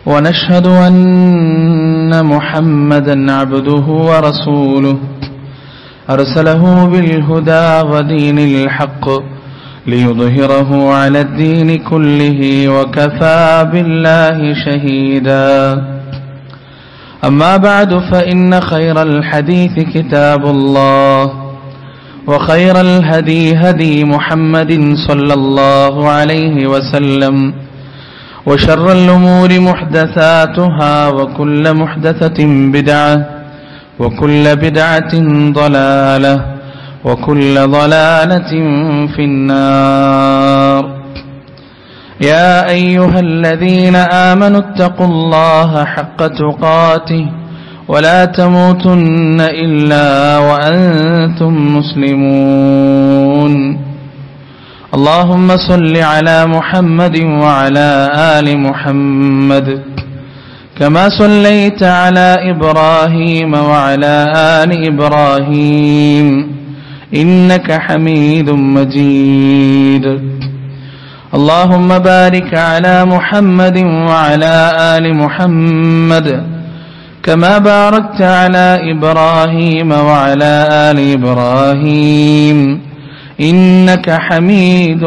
ونشهد أن محمدا عبده ورسوله أرسله بالهدى ودين الحق ليظهره على الدين كله وكفى بالله شهيدا أما بعد فإن خير الحديث كتاب الله وخير الهدي هدي محمد صلى الله عليه وسلم وشر الأمور محدثاتها وكل محدثة بدعة وكل بدعة ضلالة وكل ضلالة في النار يا أيها الذين آمنوا اتقوا الله حق تقاته ولا تموتن إلا وأنتم مسلمون اللهم صل على محمد وعلى آل محمد كما صليت على إبراهيم وعلى آل إبراهيم إنك حميد مجيد اللهم بارك على محمد وعلى آل محمد كما باركت على إبراهيم وعلى آل إبراهيم إنك حميد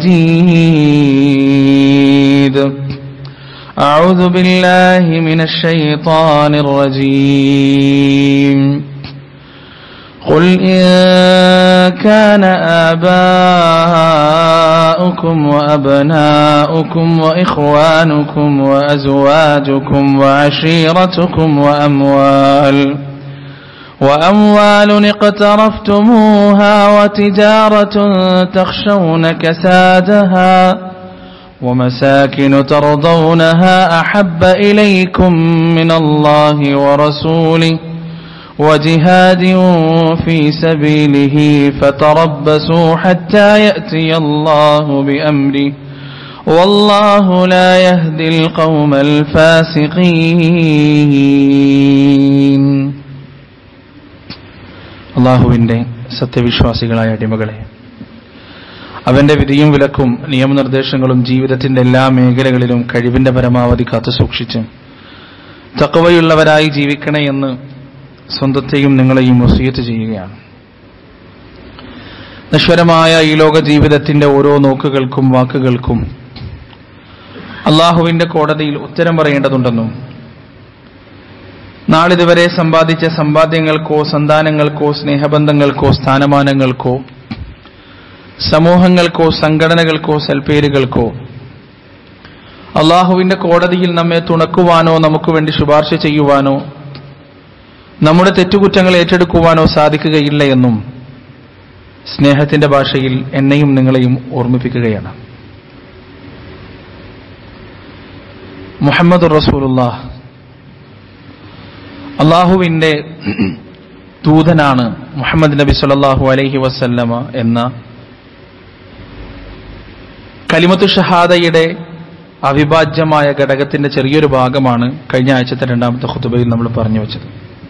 مجيد أعوذ بالله من الشيطان الرجيم قل إن كان آباؤكم وأبناؤكم وإخوانكم وأزواجكم وعشيرتكم وأموال وأموال اقترفتموها وتجارة تخشون كسادها ومساكن ترضونها أحب إليكم من الله ورسوله وجهاد في سبيله فتربصوا حتى يأتي الله بأمره والله لا يهدي القوم الفاسقين അള്ളാഹുവിൻ്റെ സത്യവിശ്വാസികളായ അടിമകളെ അവന്റെ വിധിയും വിലക്കും നിയമനിർദ്ദേശങ്ങളും ജീവിതത്തിന്റെ എല്ലാ മേഖലകളിലും കഴിവിന്റെ പരമാവധി കാത്തു സൂക്ഷിച്ച് തക്കവയുള്ളവരായി ജീവിക്കണേ എന്ന് സ്വന്തത്തെയും നിങ്ങളെയും വസീയത്ത് ചെയ്യുകയാണ് നശ്വരമായ ഈ ലോക ജീവിതത്തിന്റെ ഓരോ നോക്കുകൾക്കും വാക്കുകൾക്കും അള്ളാഹുവിന്റെ കോടതിയിൽ ഉത്തരം പറയേണ്ടതുണ്ടെന്നും നാളിതുവരെ സമ്പാദിച്ച സമ്പാദ്യങ്ങൾക്കോ സന്താനങ്ങൾക്കോ സ്നേഹബന്ധങ്ങൾക്കോ സ്ഥാനമാനങ്ങൾക്കോ സമൂഹങ്ങൾക്കോ സംഘടനകൾക്കോ സൽപ്പേരുകൾക്കോ അള്ളാഹുവിന്റെ കോടതിയിൽ നമ്മെ തുണക്കുവാനോ നമുക്ക് വേണ്ടി ശുപാർശ ചെയ്യുവാനോ നമ്മുടെ തെറ്റുകുറ്റങ്ങൾ ഏറ്റെടുക്കുവാനോ സാധിക്കുകയില്ല എന്നും സ്നേഹത്തിന്റെ ഭാഷയിൽ എന്നെയും നിങ്ങളെയും ഓർമ്മിപ്പിക്കുകയാണ് മുഹമ്മദ് റസൂലുല്ലാഹ് അള്ളാഹുവിന്റെ ദൂതനാണ് മുഹമ്മദ് നബി സല്ലാഹു അലൈഹി വസല്ലമ എന്ന കലിമത്തു ഷഹാദയുടെ അവിഭാജ്യമായ ഘടകത്തിന്റെ ചെറിയൊരു ഭാഗമാണ് കഴിഞ്ഞ ആഴ്ചത്തെ രണ്ടാമത്തെ ഖുതുബയിൽ നമ്മൾ പറഞ്ഞു വെച്ചത്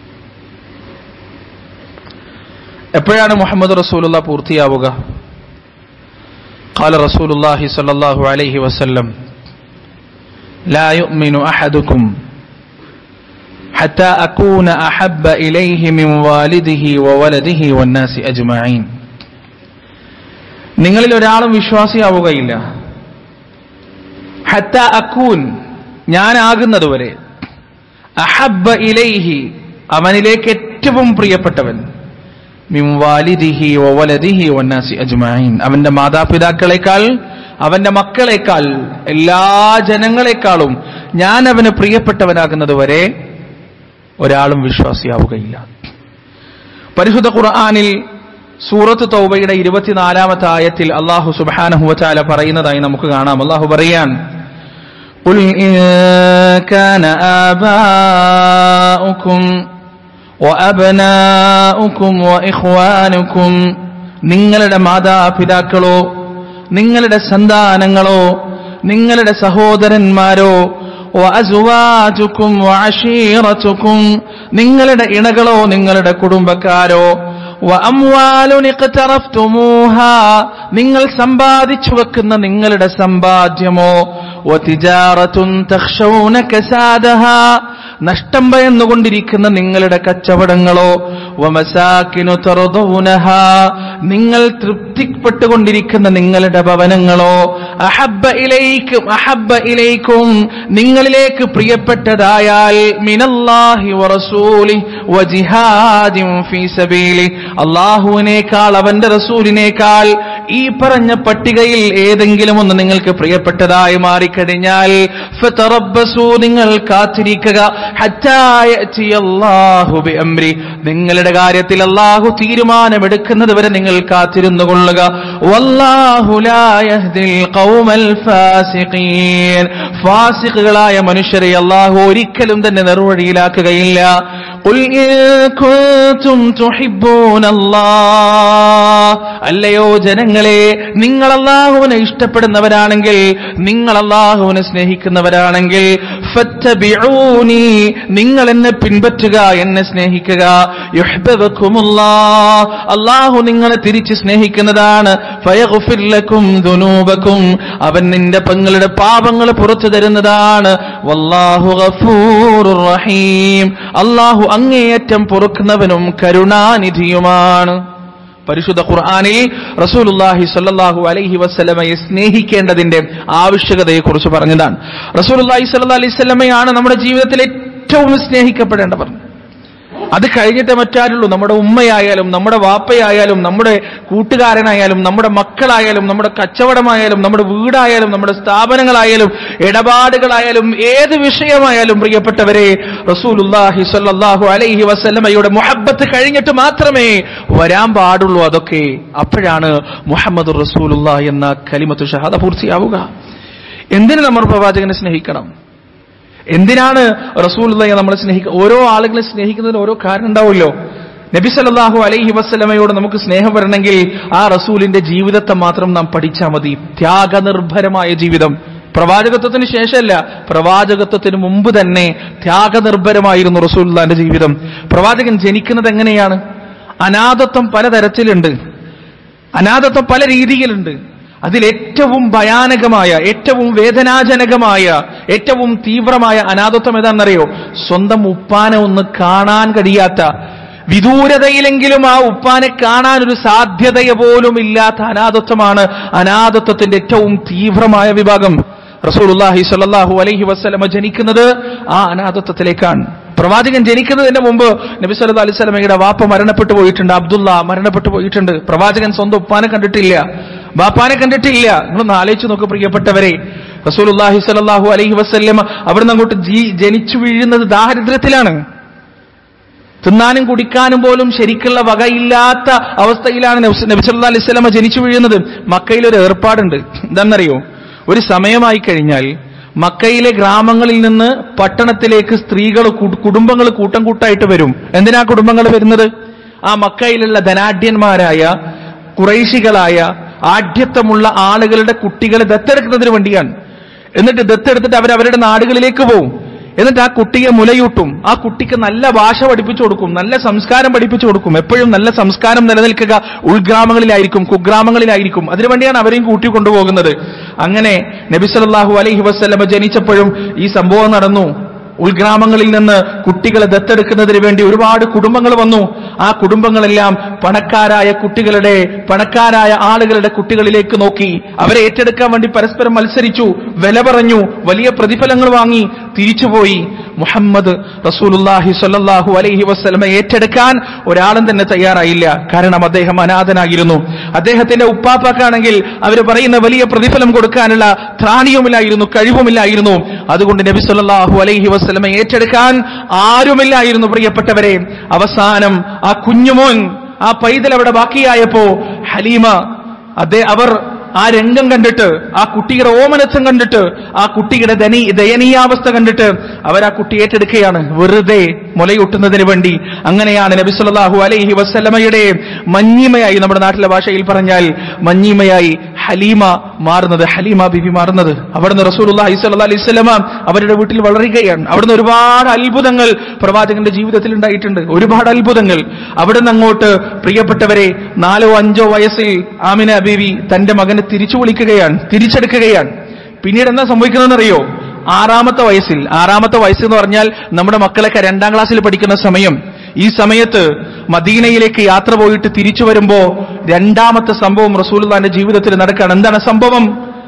എപ്പോഴാണ് മുഹമ്മദ് റസൂലുള്ള പൂർത്തിയാവുക قال رسول الله صلى الله عليه وسلم لا يؤمن أحدكم حتى أكون أحب إليه من والده وولده والناس أجمعين നിങ്ങളിൽ ഒരാളും വിശ്വാസിയാവുകയില്ല ഹത്ത അക്കൂൻ ഞാനാകുന്നതുവരെ അഹബ്ബ ഇലൈഹി അവനിലേക്ക് ഏറ്റവും പ്രിയപ്പെട്ടവൻ മിൻ വാലിദിഹി വവലദിഹി വന്നാസി അജ്മഈൻ അവന്റെ മാതാപിതാക്കളെക്കാൾ അവന്റെ മക്കളെക്കാൾ എല്ലാ ജനങ്ങളെക്കാളും ഞാൻ അവന് പ്രിയപ്പെട്ടവനാകുന്നത് വരെ ഒരാളും വിശ്വാസിയാവുകയില്ല പരിശുദ്ധ ഖുർആനിൽ സൂറത്ത് തൗബയുടെ ഇരുപത്തിനാലാമത്തെ ആയത്തിൽ അള്ളാഹു സുബാനഹുവച്ചാല പറയുന്നതായി നമുക്ക് കാണാം അള്ളാഹു പറയാൻ قل إن كان آباؤكم وأبناؤكم وإخوانكم നിങ്ങളുടെ മാതാപിതാക്കളോ നിങ്ങളുടെ സന്താനങ്ങളോ നിങ്ങളുടെ സഹോദരന്മാരോ വഅസ്വാജുക്കും വഅശീറത്തുക്കും നിങ്ങളുടെ ഇണകളോ നിങ്ങളുടെ കുടുംബക്കാരോ വഅംവാലുൻ ഇഖ്തറഫ്തുമൂഹാ നിങ്ങൾ സമ്പാദിച്ചു വെക്കുന്ന നിങ്ങളുടെ സമ്പാദ്യമോ وتجارة تخشون كسادها നഷ്ടം ഭയന്നുകൊണ്ടിരിക്കുന്ന നിങ്ങളുടെ കച്ചവടങ്ങളോ വമസാക്കിനു തറുദൂനഹ നിങ്ങൾ തൃപ്തിപ്പെട്ടുകൊണ്ടിരിക്കുന്ന നിങ്ങളുടെ ഭവനങ്ങളോ അഹബ്ബ ഇലൈക്കും അഹബ്ബ ഇലൈക്കും നിങ്ങളിലേക്ക് പ്രിയപ്പെട്ടതായാൽ മിനല്ലാഹി വറസൂലി വജിഹാദിൻ ഫീ സബീലി അള്ളാഹുവിനേക്കാൾ അവന്റെ റസൂലിനേക്കാൾ ഈ പറഞ്ഞ പട്ടികയിൽ ഏതെങ്കിലും ഒന്ന് നിങ്ങൾക്ക് പ്രിയപ്പെട്ടതായി മാറിക്കഴിഞ്ഞാൽ ഫതറബ്ബസൂ നിങ്ങൾ കാത്തിരിക്കുക ഹത്താ യഅതി അല്ലാഹു ബിഅംരി നിങ്ങളുടെ കാര്യത്തിൽ അള്ളാഹു തീരുമാനമെടുക്കുന്നത് വരെ നിങ്ങൾ കാത്തിരുന്നു കൊള്ളുക വല്ലാഹു ലാ യഹ്ദിൽ ഖൗമൽ ഫാസിഖീൻ ഫാസിഖുകളായ മനുഷ്യരെ അള്ളാഹു ഒരിക്കലും തന്നെ നിർവഴിയിലാക്കുകയില്ല قل إن كنتم تحبون الله അല്ലയോ ജനങ്ങളെ നിങ്ങൾ അള്ളാഹുവിനെ ഇഷ്ടപ്പെടുന്നവരാണെങ്കിൽ നിങ്ങൾ അള്ളാഹുവിനെ സ്നേഹിക്കുന്നവരാണെങ്കിൽ ഫത്തബിഊനി നിങ്ങൾ എന്നെ പിൻപറ്റുക എന്നെ സ്നേഹിക്കുക യുഹ്ബബക്കുമുല്ലാ അള്ളാഹു നിങ്ങളെ തിരിച്ച് സ്നേഹിക്കുന്നതാണ് ഫയഗ്ഫിർ ലക്കും ദുനൂബക്കും അവൻ നിന്റെ പെങ്ങളുടെ പാപങ്ങൾ പുറത്തു തരുന്നതാണ് വല്ലാഹു ഗഫൂറുർ റഹീം അള്ളാഹു അങ്ങേയറ്റം പൊറുക്കുന്നവനും കരുണാനിധിയുമാണ് പരിശുദ്ധ ഖുർആാനിൽ റസൂലുല്ലാഹി സ്വല്ലല്ലാഹു അലൈഹി വസ്ലമയെ സ്നേഹിക്കേണ്ടതിന്റെ ആവശ്യകതയെക്കുറിച്ച് പറഞ്ഞതാണ് റസൂലുല്ലാഹി സ്വല്ലല്ലാഹി അലൈഹി വസല്ലമയാണ് നമ്മുടെ ജീവിതത്തിൽ ഏറ്റവും സ്നേഹിക്കപ്പെടേണ്ടവർ അത് കഴിഞ്ഞിട്ട് മറ്റാരുള്ളൂ നമ്മുടെ ഉമ്മയായാലും നമ്മുടെ വാപ്പയായാലും നമ്മുടെ കൂട്ടുകാരനായാലും നമ്മുടെ മക്കളായാലും നമ്മുടെ കച്ചവടമായാലും നമ്മുടെ വീടായാലും നമ്മുടെ സ്ഥാപനങ്ങളായാലും ഇടപാടുകളായാലും ഏത് വിഷയമായാലും പ്രിയപ്പെട്ടവരെ റസൂലുല്ലാഹി സ്വല്ലല്ലാഹു അലൈഹി വസല്ലമയുടെ മുഹബ്ബത്ത് കഴിഞ്ഞിട്ട് മാത്രമേ വരാൻ പാടുള്ളൂ അതൊക്കെ അപ്പോഴാണ് മുഹമ്മദ് റസൂലുള്ള എന്ന കലിമത്ത് ഷഹാദ പൂർത്തിയാവുക എന്തിന് നമ്മൾ പ്രവാചകനെ സ്നേഹിക്കണം എന്തിനാണ് റസൂലുള്ളയെ നമ്മൾ സ്നേഹിക്കുക ഓരോ ആളുകളെ സ്നേഹിക്കുന്നതിന് ഓരോ കാരണം ഉണ്ടാവുമല്ലോ നബി സല്ലല്ലാഹു അലൈഹി വസ്ലമയോട് നമുക്ക് സ്നേഹം വരണമെങ്കിൽ ആ റസൂലിന്റെ ജീവിതത്തെ മാത്രം നാം പഠിച്ചാൽ മതി ത്യാഗനിർഭരമായ ജീവിതം പ്രവാചകത്വത്തിന് ശേഷമല്ല പ്രവാചകത്വത്തിന് മുമ്പ് തന്നെ ത്യാഗനിർഭരമായിരുന്നു റസൂലുള്ളാന്റെ ജീവിതം പ്രവാചകൻ ജനിക്കുന്നത് എങ്ങനെയാണ് അനാഥത്വം പലതരത്തിലുണ്ട് അനാഥത്വം പല രീതിയിലുണ്ട് അതിലേറ്റവും ഭയാനകമായ ഏറ്റവും വേദനാജനകമായ ഏറ്റവും തീവ്രമായ അനാഥത്വം ഏതാണെന്നറിയോ സ്വന്തം ഉപ്പാനെ ഒന്ന് കാണാൻ കഴിയാത്ത വിദൂരതയിലെങ്കിലും ആ ഉപ്പാനെ കാണാൻ ഒരു സാധ്യതയ പോലും ഇല്ലാത്ത അനാഥത്വമാണ് അനാഥത്വത്തിന്റെ ഏറ്റവും തീവ്രമായ വിഭാഗം റസൂലുള്ളാഹി സ്വല്ലല്ലാഹു അലൈഹി വസല്ലമ ജനിക്കുന്നത് ആ അനാഥത്വത്തിലേക്കാണ് പ്രവാചകൻ ജനിക്കുന്നതിന് മുമ്പ് നബി സല്ലല്ലാഹു അലൈഹി വസല്ലമയുടെ വാപ്പ മരണപ്പെട്ടു പോയിട്ടുണ്ട് അബ്ദുള്ള മരണപ്പെട്ടു പോയിട്ടുണ്ട് പ്രവാചകൻ സ്വന്തം ഉപ്പാനെ കണ്ടിട്ടില്ല ബാപ്പാനെ കണ്ടിട്ടില്ല നിങ്ങളൊന്ന് ആലോചിച്ച് നോക്ക് പ്രിയപ്പെട്ടവരെ റസൂലുള്ളാഹി സ്വല്ലല്ലാഹു അലൈഹി വസല്ലമ അവിടുന്ന് അങ്ങോട്ട് ജീ- ജനിച്ചു വീഴുന്നത് ദാരിദ്ര്യത്തിലാണ് തിന്നാനും കുടിക്കാനും പോലും ശരിക്കുള്ള വകയില്ലാത്ത അവസ്ഥയിലാണ് നബി നബി സല്ലല്ലാഹു അലൈഹി വസല്ലമ ജനിച്ചു വീഴുന്നത് മക്കയിൽ ഒരു ഏർപ്പാടുണ്ട് എന്താണെന്നറിയോ ഒരു സമയമായി കഴിഞ്ഞാൽ മക്കയിലെ ഗ്രാമങ്ങളിൽ നിന്ന് പട്ടണത്തിലേക്ക് സ്ത്രീകൾ കുടുംബങ്ങൾ കൂട്ടം കൂട്ടായിട്ട് വരും എന്തിനാ കുടുംബങ്ങൾ വരുന്നത് ആ മക്കയിലുള്ള ധനാഢ്യന്മാരായ കുറൈശികളായ ആഢ്യത്വമുള്ള ആളുകളുടെ കുട്ടികളെ ദത്തെടുക്കുന്നതിന് വേണ്ടിയാണ് എന്നിട്ട് ദത്തെടുത്തിട്ട് അവർ അവരുടെ നാടുകളിലേക്ക് പോകും എന്നിട്ട് ആ കുട്ടിയെ മുലയൂട്ടും ആ കുട്ടിക്ക് നല്ല ഭാഷ പഠിപ്പിച്ചു കൊടുക്കും നല്ല സംസ്കാരം പഠിപ്പിച്ചു കൊടുക്കും എപ്പോഴും നല്ല സംസ്കാരം നിലനിൽക്കുക ഉൾഗ്രാമങ്ങളിലായിരിക്കും കുഗ്രാമങ്ങളിലായിരിക്കും അതിനുവേണ്ടിയാണ് അവരെയും കൂട്ടി കൊണ്ടുപോകുന്നത് അങ്ങനെ നബി സല്ലല്ലാഹു അലൈഹി വസല്ലമ ജനിച്ചപ്പോഴും ഈ സംഭവം നടന്നു ഉൾഗ്രാമങ്ങളിൽ നിന്ന് കുട്ടികളെ ദത്തെടുക്കുന്നതിന് വേണ്ടി ഒരുപാട് കുടുംബങ്ങൾ വന്നു ആ കുടുംബങ്ങളെല്ലാം പണക്കാരായ കുട്ടികളുടെ പണക്കാരായ ആളുകളുടെ കുട്ടികളിലേക്ക് നോക്കി അവരെ ഏറ്റെടുക്കാൻ വേണ്ടി പരസ്പരം മത്സരിച്ചു വില പറഞ്ഞു വലിയ പ്രതിഫലങ്ങൾ വാങ്ങി തിരിച്ചുപോയി മുഹമ്മദ് റസൂലുല്ലാഹി സ്വല്ലല്ലാഹു അലൈഹി വസ്ലമെ ഏറ്റെടുക്കാൻ ഒരാളും തന്നെ തയ്യാറായില്ല കാരണം അദ്ദേഹം അനാഥനായിരുന്നു അദ്ദേഹത്തിന്റെ ഉപ്പാപ്പാക്കാണെങ്കിൽ അവർ പറയുന്ന വലിയ പ്രതിഫലം കൊടുക്കാനുള്ള ത്രാണിയുമില്ലായിരുന്നു കഴിവുമില്ലായിരുന്നു അതുകൊണ്ട് നബി സല്ലല്ലാഹു അലൈഹി വസ്ലമെ ഏറ്റെടുക്കാൻ ആരുമില്ലായിരുന്നു പ്രിയപ്പെട്ടവരെ അവസാനം ആ കുഞ്ഞുമോൻ ആ പൈതൽ അവിടെ ബാക്കിയായപ്പോ ഹലീമ അതേ അവർ ആ രംഗം കണ്ടിട്ട് ആ കുട്ടിയുടെ ഓമനത്വം കണ്ടിട്ട് ആ കുട്ടിയുടെ ദനി ദയനീയാവസ്ഥ കണ്ടിട്ട് അവർ ആ കുട്ടി ഏറ്റെടുക്കുകയാണ് വെറുതെ മുലയൂട്ടുന്നതിന് വേണ്ടി അങ്ങനെയാണ് നബി സല്ലല്ലാഹു അലൈഹി വസല്ലമയുടെ മഞ്ഞിമയായി നമ്മുടെ നാട്ടിലെ ഭാഷയിൽ പറഞ്ഞാൽ മഞ്ഞിമയായി ഹലീമ മാറുന്നത് ഹലീമ ബിബി മാറുന്നത് അവിടുന്ന് റസൂലുള്ളാഹി സ്വല്ലല്ലാഹി അലൈഹി വസല്ലമ അവരുടെ വീട്ടിൽ വളരുകയാണ് അവിടുന്ന് ഒരുപാട് അത്ഭുതങ്ങൾ പ്രവാചകന്റെ ജീവിതത്തിൽ ഉണ്ടായിട്ടുണ്ട് ഒരുപാട് അത്ഭുതങ്ങൾ അവിടുന്ന് അങ്ങോട്ട് പ്രിയപ്പെട്ടവരെ നാലോ അഞ്ചോ വയസ്സിൽ ആമിന ബീവി തന്റെ മകനെ തിരിച്ചു വിളിക്കുകയാണ് തിരിച്ചെടുക്കുകയാണ് പിന്നീട് എന്താ സംഭവിക്കുന്നതെന്നറിയോ ആറാമത്തെ വയസ്സിൽ ആറാമത്തെ വയസ്സ് എന്ന് പറഞ്ഞാൽ നമ്മുടെ മക്കളൊക്കെ രണ്ടാം ക്ലാസ്സിൽ പഠിക്കുന്ന സമയം ഈ സമയത്ത് മദീനയിലേക്ക് യാത്ര പോയിട്ട് തിരിച്ചു വരുമ്പോ രണ്ടാമത്തെ സംഭവം റസൂലുള്ളാന്റെ ജീവിതത്തിൽ നടക്കുകയാണ് എന്താണ് സംഭവം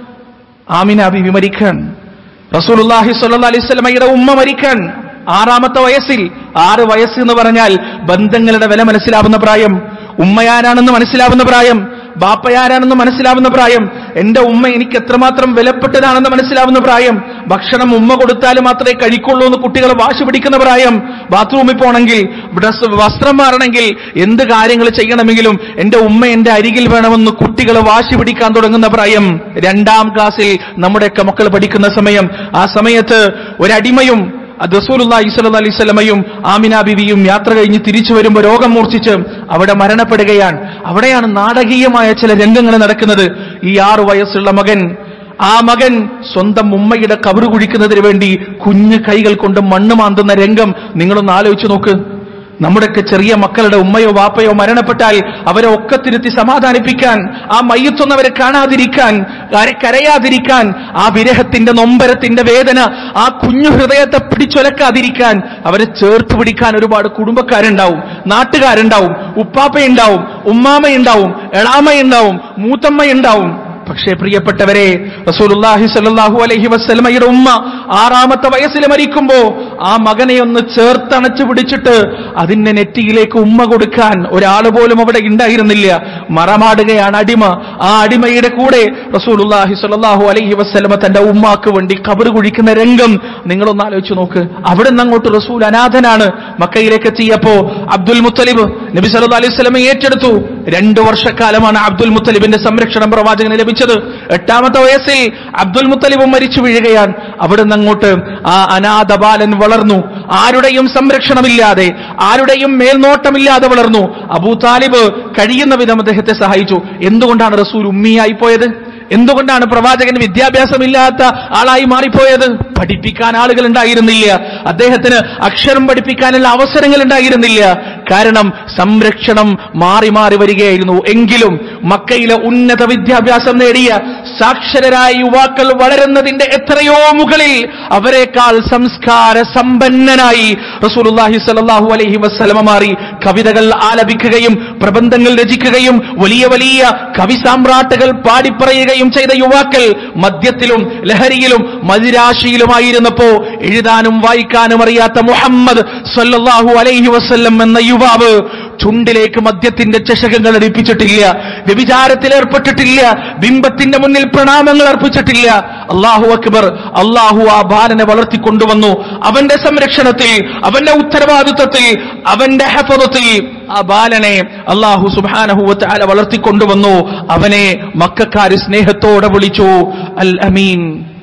ആമിന ബിബി മരിക്കാൻ റസൂലുള്ളാഹി സ്വല്ലല്ലാഹി അലൈഹി വസല്ലമയുടെ ഉമ്മ മരിക്കാൻ ആറാമത്തെ വയസ്സിൽ ആറ് വയസ്സ് എന്ന് പറഞ്ഞാൽ ബന്ധങ്ങളുടെ വില മനസ്സിലാവുന്ന പ്രായം ഉമ്മയാരാണെന്ന് മനസ്സിലാവുന്ന പ്രായം ബാപ്പയാരാണെന്ന് മനസ്സിലാവുന്ന പ്രായം എന്റെ ഉമ്മ എനിക്ക് എത്രമാത്രം വിലപ്പെട്ടതാണെന്ന് മനസ്സിലാവുന്ന പ്രായം ഭക്ഷണം ഉമ്മ കൊടുത്താൽ മാത്രമേ കഴിക്കുള്ളൂ എന്ന് കുട്ടികൾ വാശി പിടിക്കുന്ന പ്രായം ബാത്റൂമിൽ പോകണമെങ്കിൽ ഡ്രസ് വസ്ത്രം മാറണമെങ്കിൽ എന്ത് കാര്യങ്ങൾ ചെയ്യണമെങ്കിലും എന്റെ ഉമ്മ എന്റെ അരികിൽ വേണമെന്ന് കുട്ടികൾ വാശി പിടിക്കാൻ തുടങ്ങുന്ന പ്രായം രണ്ടാം ക്ലാസ്സിൽ നമ്മുടെയൊക്കെ മക്കൾ പഠിക്കുന്ന സമയം ആ സമയത്ത് ഒരടിമയും റസൂലുള്ളാഹി സ്വല്ലല്ലാഹി അലൈഹി വസല്ലമയും ആമിന ബിവിയും യാത്ര കഴിഞ്ഞ് തിരിച്ചു വരുമ്പോൾ രോഗം മൂർച്ഛിച്ച് അവിടെ മരണപ്പെടുകയാണ് അവിടെയാണ് നാടകീയമായ ചില രംഗങ്ങൾ നടക്കുന്നത് ഈ ആറു വയസ്സുള്ള മകൻ ആ മകൻ സ്വന്തം ഉമ്മയുടെ കബറ് കുഴിക്കുന്നതിന് വേണ്ടി കുഞ്ഞു കൈകൾ കൊണ്ട് മണ്ണ് മാന്തുന്ന രംഗം നിങ്ങളൊന്ന് ആലോചിച്ച് നോക്ക് നമ്മുടെയൊക്കെ ചെറിയ മക്കളുടെ ഉമ്മയോ വാപ്പയോ മരണപ്പെട്ടാൽ അവരെ ഒക്കത്തിരുത്തി സമാധാനിപ്പിക്കാൻ ആ മയ്യത്തൊന്നവരെ കാണാതിരിക്കാൻ ആരെ കരയാതിരിക്കാൻ ആ വിരഹത്തിന്റെ നൊമ്പരത്തിന്റെ വേദന ആ കുഞ്ഞു ഹൃദയത്തെ പിടിച്ചൊലക്കാതിരിക്കാൻ അവരെ ചേർത്ത് പിടിക്കാൻ ഒരുപാട് കുടുംബക്കാരുണ്ടാവും നാട്ടുകാരുണ്ടാവും ഉപ്പാപ്പയുണ്ടാവും ഉമ്മാമയുണ്ടാവും എളാമയുണ്ടാവും മൂത്തമ്മയുണ്ടാവും പക്ഷേ പ്രിയപ്പെട്ടവരെ റസൂലുള്ളാഹി സ്വല്ലല്ലാഹു അലൈഹി വസല്ലമയുടെ ഉമ്മ ആറാമത്തെ വയസ്സിൽ മരിക്കുമ്പോ ആ മകനെ ഒന്ന് ചേർത്തണച്ചു പിടിച്ചിട്ട് അതിന്റെ നെറ്റിയിലേക്ക് ഉമ്മ കൊടുക്കാൻ ഒരാൾ പോലും അവിടെ ഉണ്ടായിരുന്നില്ല മറമാടുകയാണ് അടിമ ആ അടിമയുടെ കൂടെ റസൂലുള്ളാഹി സ്വല്ലല്ലാഹു അലൈഹി വസല്ലമ തന്റെ ഉമ്മാക്ക് വേണ്ടി കബറ് കുഴിക്കുന്ന രംഗം നിങ്ങളൊന്ന് ആലോചിച്ച് നോക്ക് അവിടെ നിന്ന് അങ്ങോട്ട് റസൂൽ അനാഥനാണ് മക്കയിലേക്ക് എത്തിയപ്പോ അബ്ദുൽ മുത്തലിബ് നബി സല്ലല്ലാഹു അലൈഹി വസല്ലമ ഏറ്റെടുത്തു രണ്ടു വർഷക്കാലമാണ് അബ്ദുൽ മുത്തലിബിന്റെ സംരക്ഷണം പ്രവാചകന് ലഭിച്ചത് എട്ടാമത്തെ വയസ്സിൽ അബ്ദുൽ മുത്തലിബും മരിച്ചു വീഴുകയാണ് അവിടുന്ന് അങ്ങോട്ട് ആ അനാഥ ബാലൻ വളർന്നു ആരുടെയും സംരക്ഷണമില്ലാതെ ആരുടെയും മേൽനോട്ടമില്ലാതെ വളർന്നു അബൂ താലിബ് കഴിയുന്ന വിധം അദ്ദേഹത്തെ സഹായിച്ചു എന്തുകൊണ്ടാണ് റസൂൽ ഉമ്മിയായി പോയത് എന്തുകൊണ്ടാണ് പ്രവാചകന് വിദ്യാഭ്യാസമില്ലാത്ത ആളായി മാറിപ്പോയത് പഠിപ്പിക്കാൻ ആളുകൾ ഉണ്ടായിരുന്നില്ല അദ്ദേഹത്തിന് അക്ഷരം പഠിപ്പിക്കാനുള്ള അവസരങ്ങൾ ഉണ്ടായിരുന്നില്ല കാരണം സംരക്ഷണം മാറി മാറി വരികയായിരുന്നു എങ്കിലും മക്കയിലെ ഉന്നത വിദ്യാഭ്യാസം നേടിയ സാക്ഷരരായ യുവാക്കൾ വളരുന്നതിന്റെ എത്രയോ മുകളിൽ അവരെക്കാൾ സംസ്കാര സമ്പന്നനായി റസൂലുള്ളാഹി സ്വല്ലല്ലാഹു അലൈഹി വസല്ലമ മാറി കവിതകൾ ആലപിക്കുകയും പ്രബന്ധങ്ങൾ രചിക്കുകയും വലിയ വലിയ കവി സാമ്രാട്ടുകൾ പാടിപ്പറയുകയും ചെയ്ത യുവാക്കൾ മദ്യത്തിലും ലഹരിയിലും മതിരാശിയിലുമായിരുന്നപ്പോ എഴുതാനും വായിക്കാനും അറിയാത്ത മുഹമ്മദ് സല്ലല്ലാഹു അലൈഹി വസല്ലം എന്ന യുവാവ് ചുണ്ടിലേക്ക് മദ്യത്തിന്റെ ചഷകങ്ങൾ അടിപ്പിച്ചിട്ടില്ല വ്യഭിചാരത്തിൽ ഏർപ്പെട്ടിട്ടില്ല ബിംബത്തിന്റെ മുന്നിൽ പ്രണാമങ്ങൾ അർപ്പിച്ചിട്ടില്ല അള്ളാഹു അക്ബർ അള്ളാഹു ആ ബാലനെ വളർത്തിക്കൊണ്ടുവന്നു അവന്റെ സംരക്ഷണത്തിൽ അവന്റെ ഉത്തരവാദിത്വത്തിൽ അവന്റെ ഹഫറത്തിൽ ആ ബാലനെ അള്ളാഹു സുബാനഹുവത്ത് അല വളർത്തിക്കൊണ്ടുവന്നു അവനെ മക്കാര് സ്നേഹത്തോടെ വിളിച്ചു അൽ അമീൻ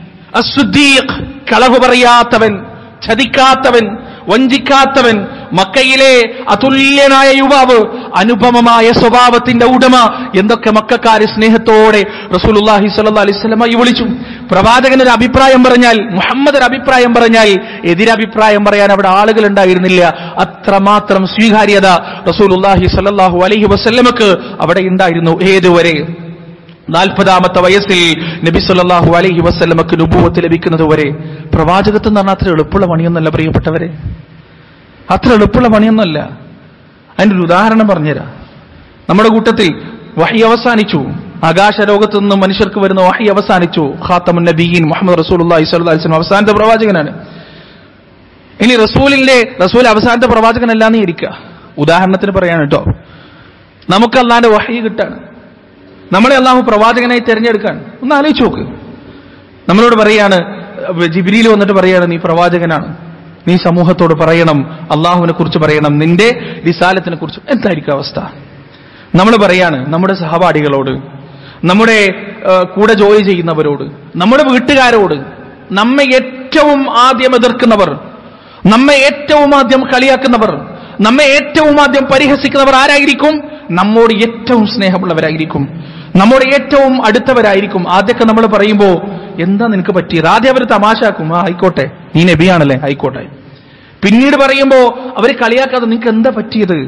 അസുദ്ദീഖ് കളവ് പറയാത്തവൻ ചതിക്കാത്തവൻ വഞ്ചിക്കാത്തവൻ മക്കയിലെ അതുല്യനായ യുവാവ് അനുപമമായ സ്വഭാവത്തിന്റെ ഉടമ എന്തൊക്കെ മക്കാര് സ്നേഹത്തോടെ റസൂലുള്ളാഹി സ്വല്ലല്ലാഹി അലൈഹി വസല്ലമ വിളിച്ചു പ്രവാചകൻ ഒരു അഭിപ്രായം പറഞ്ഞാൽ മുഹമ്മദ് ഒരു അഭിപ്രായം പറഞ്ഞാൽ എതിരഭിപ്രായം പറയാൻ അവിടെ ആളുകൾ ഉണ്ടായിരുന്നില്ല അത്രമാത്രം സ്വീകാര്യത റസൂലുള്ളാഹി സ്വല്ലല്ലാഹു അലൈഹി വസല്ലമക്ക് അവിടെ ഉണ്ടായിരുന്നു ഏതുവരെ നാൽപ്പതാമത്തെ വയസ്സിൽ നബി സല്ലല്ലാഹു അലൈഹി വസല്ലമക്ക് നുബുവത്ത് ലഭിക്കുന്നത് വരെ പ്രവാചകത്വം എന്ന് പറഞ്ഞാൽ അത്ര എളുപ്പമുള്ള പണിയൊന്നല്ല പ്രിയപ്പെട്ടവരെ അത്ര എളുപ്പമുള്ള പണിയൊന്നല്ല അതിന്റെ ഒരു ഉദാഹരണം പറഞ്ഞുതരാം നമ്മുടെ കൂട്ടത്തിൽ വഹി അവസാനിച്ചു ആകാശലോകത്തു നിന്ന് മനുഷ്യർക്ക് വരുന്ന വഹി അവസാനിച്ചു ഖാത്തമുൻ നബീൻ മുഹമ്മദ് റസൂലുള്ളാഹി സ്വല്ലല്ലാഹി അലൈഹി വസല്ലം അവസാനത്തെ പ്രവാചകനാണ് ഇനി റസൂലിന്റെ റസൂൽ അവസാനത്തെ പ്രവാചകനല്ലാന്ന് ഇരിക്കുക ഉദാഹരണത്തിന് പറയാണ് കേട്ടോ നമുക്ക് അല്ലാണ്ട് വഹി കിട്ടാണ് നമ്മളെ അള്ളാഹു പ്രവാചകനായി തിരഞ്ഞെടുക്കാൻ ഒന്ന് ആലോചിച്ച് നോക്ക് നമ്മളോട് പറയാണ് ജിബിരിയിൽ വന്നിട്ട് പറയാണ് നീ പ്രവാചകനാണ് നീ സമൂഹത്തോട് പറയണം അള്ളാഹുവിനെ കുറിച്ച് പറയണം നിന്റെ വിശാലത്തിനെ കുറിച്ച് എന്തായിരിക്കും അവസ്ഥ നമ്മൾ പറയാണ് നമ്മുടെ സഹപാഠികളോട് നമ്മുടെ ആ, കൂടെ ജോലി ചെയ്യുന്നവരോട് നമ്മുടെ വീട്ടുകാരോട് നമ്മെ ഏറ്റവും ആദ്യം എതിർക്കുന്നവർ നമ്മെ ഏറ്റവും ആദ്യം കളിയാക്കുന്നവർ നമ്മെ ഏറ്റവും ആദ്യം പരിഹസിക്കുന്നവർ ആരായിരിക്കും നമ്മോട് ഏറ്റവും സ്നേഹമുള്ളവരായിരിക്കും നമ്മോട് ഏറ്റവും അടുത്തവരായിരിക്കും ആദ്യമൊക്കെ നമ്മൾ പറയുമ്പോ എന്താ നിനക്ക് പറ്റിയത് ആദ്യം അവർ തമാശാക്കും ആ ആയിക്കോട്ടെ നീ നബിയാണല്ലേ ആയിക്കോട്ടെ പിന്നീട് പറയുമ്പോ അവർ കളിയാക്കാതെ നിനക്ക് എന്താ പറ്റിയത്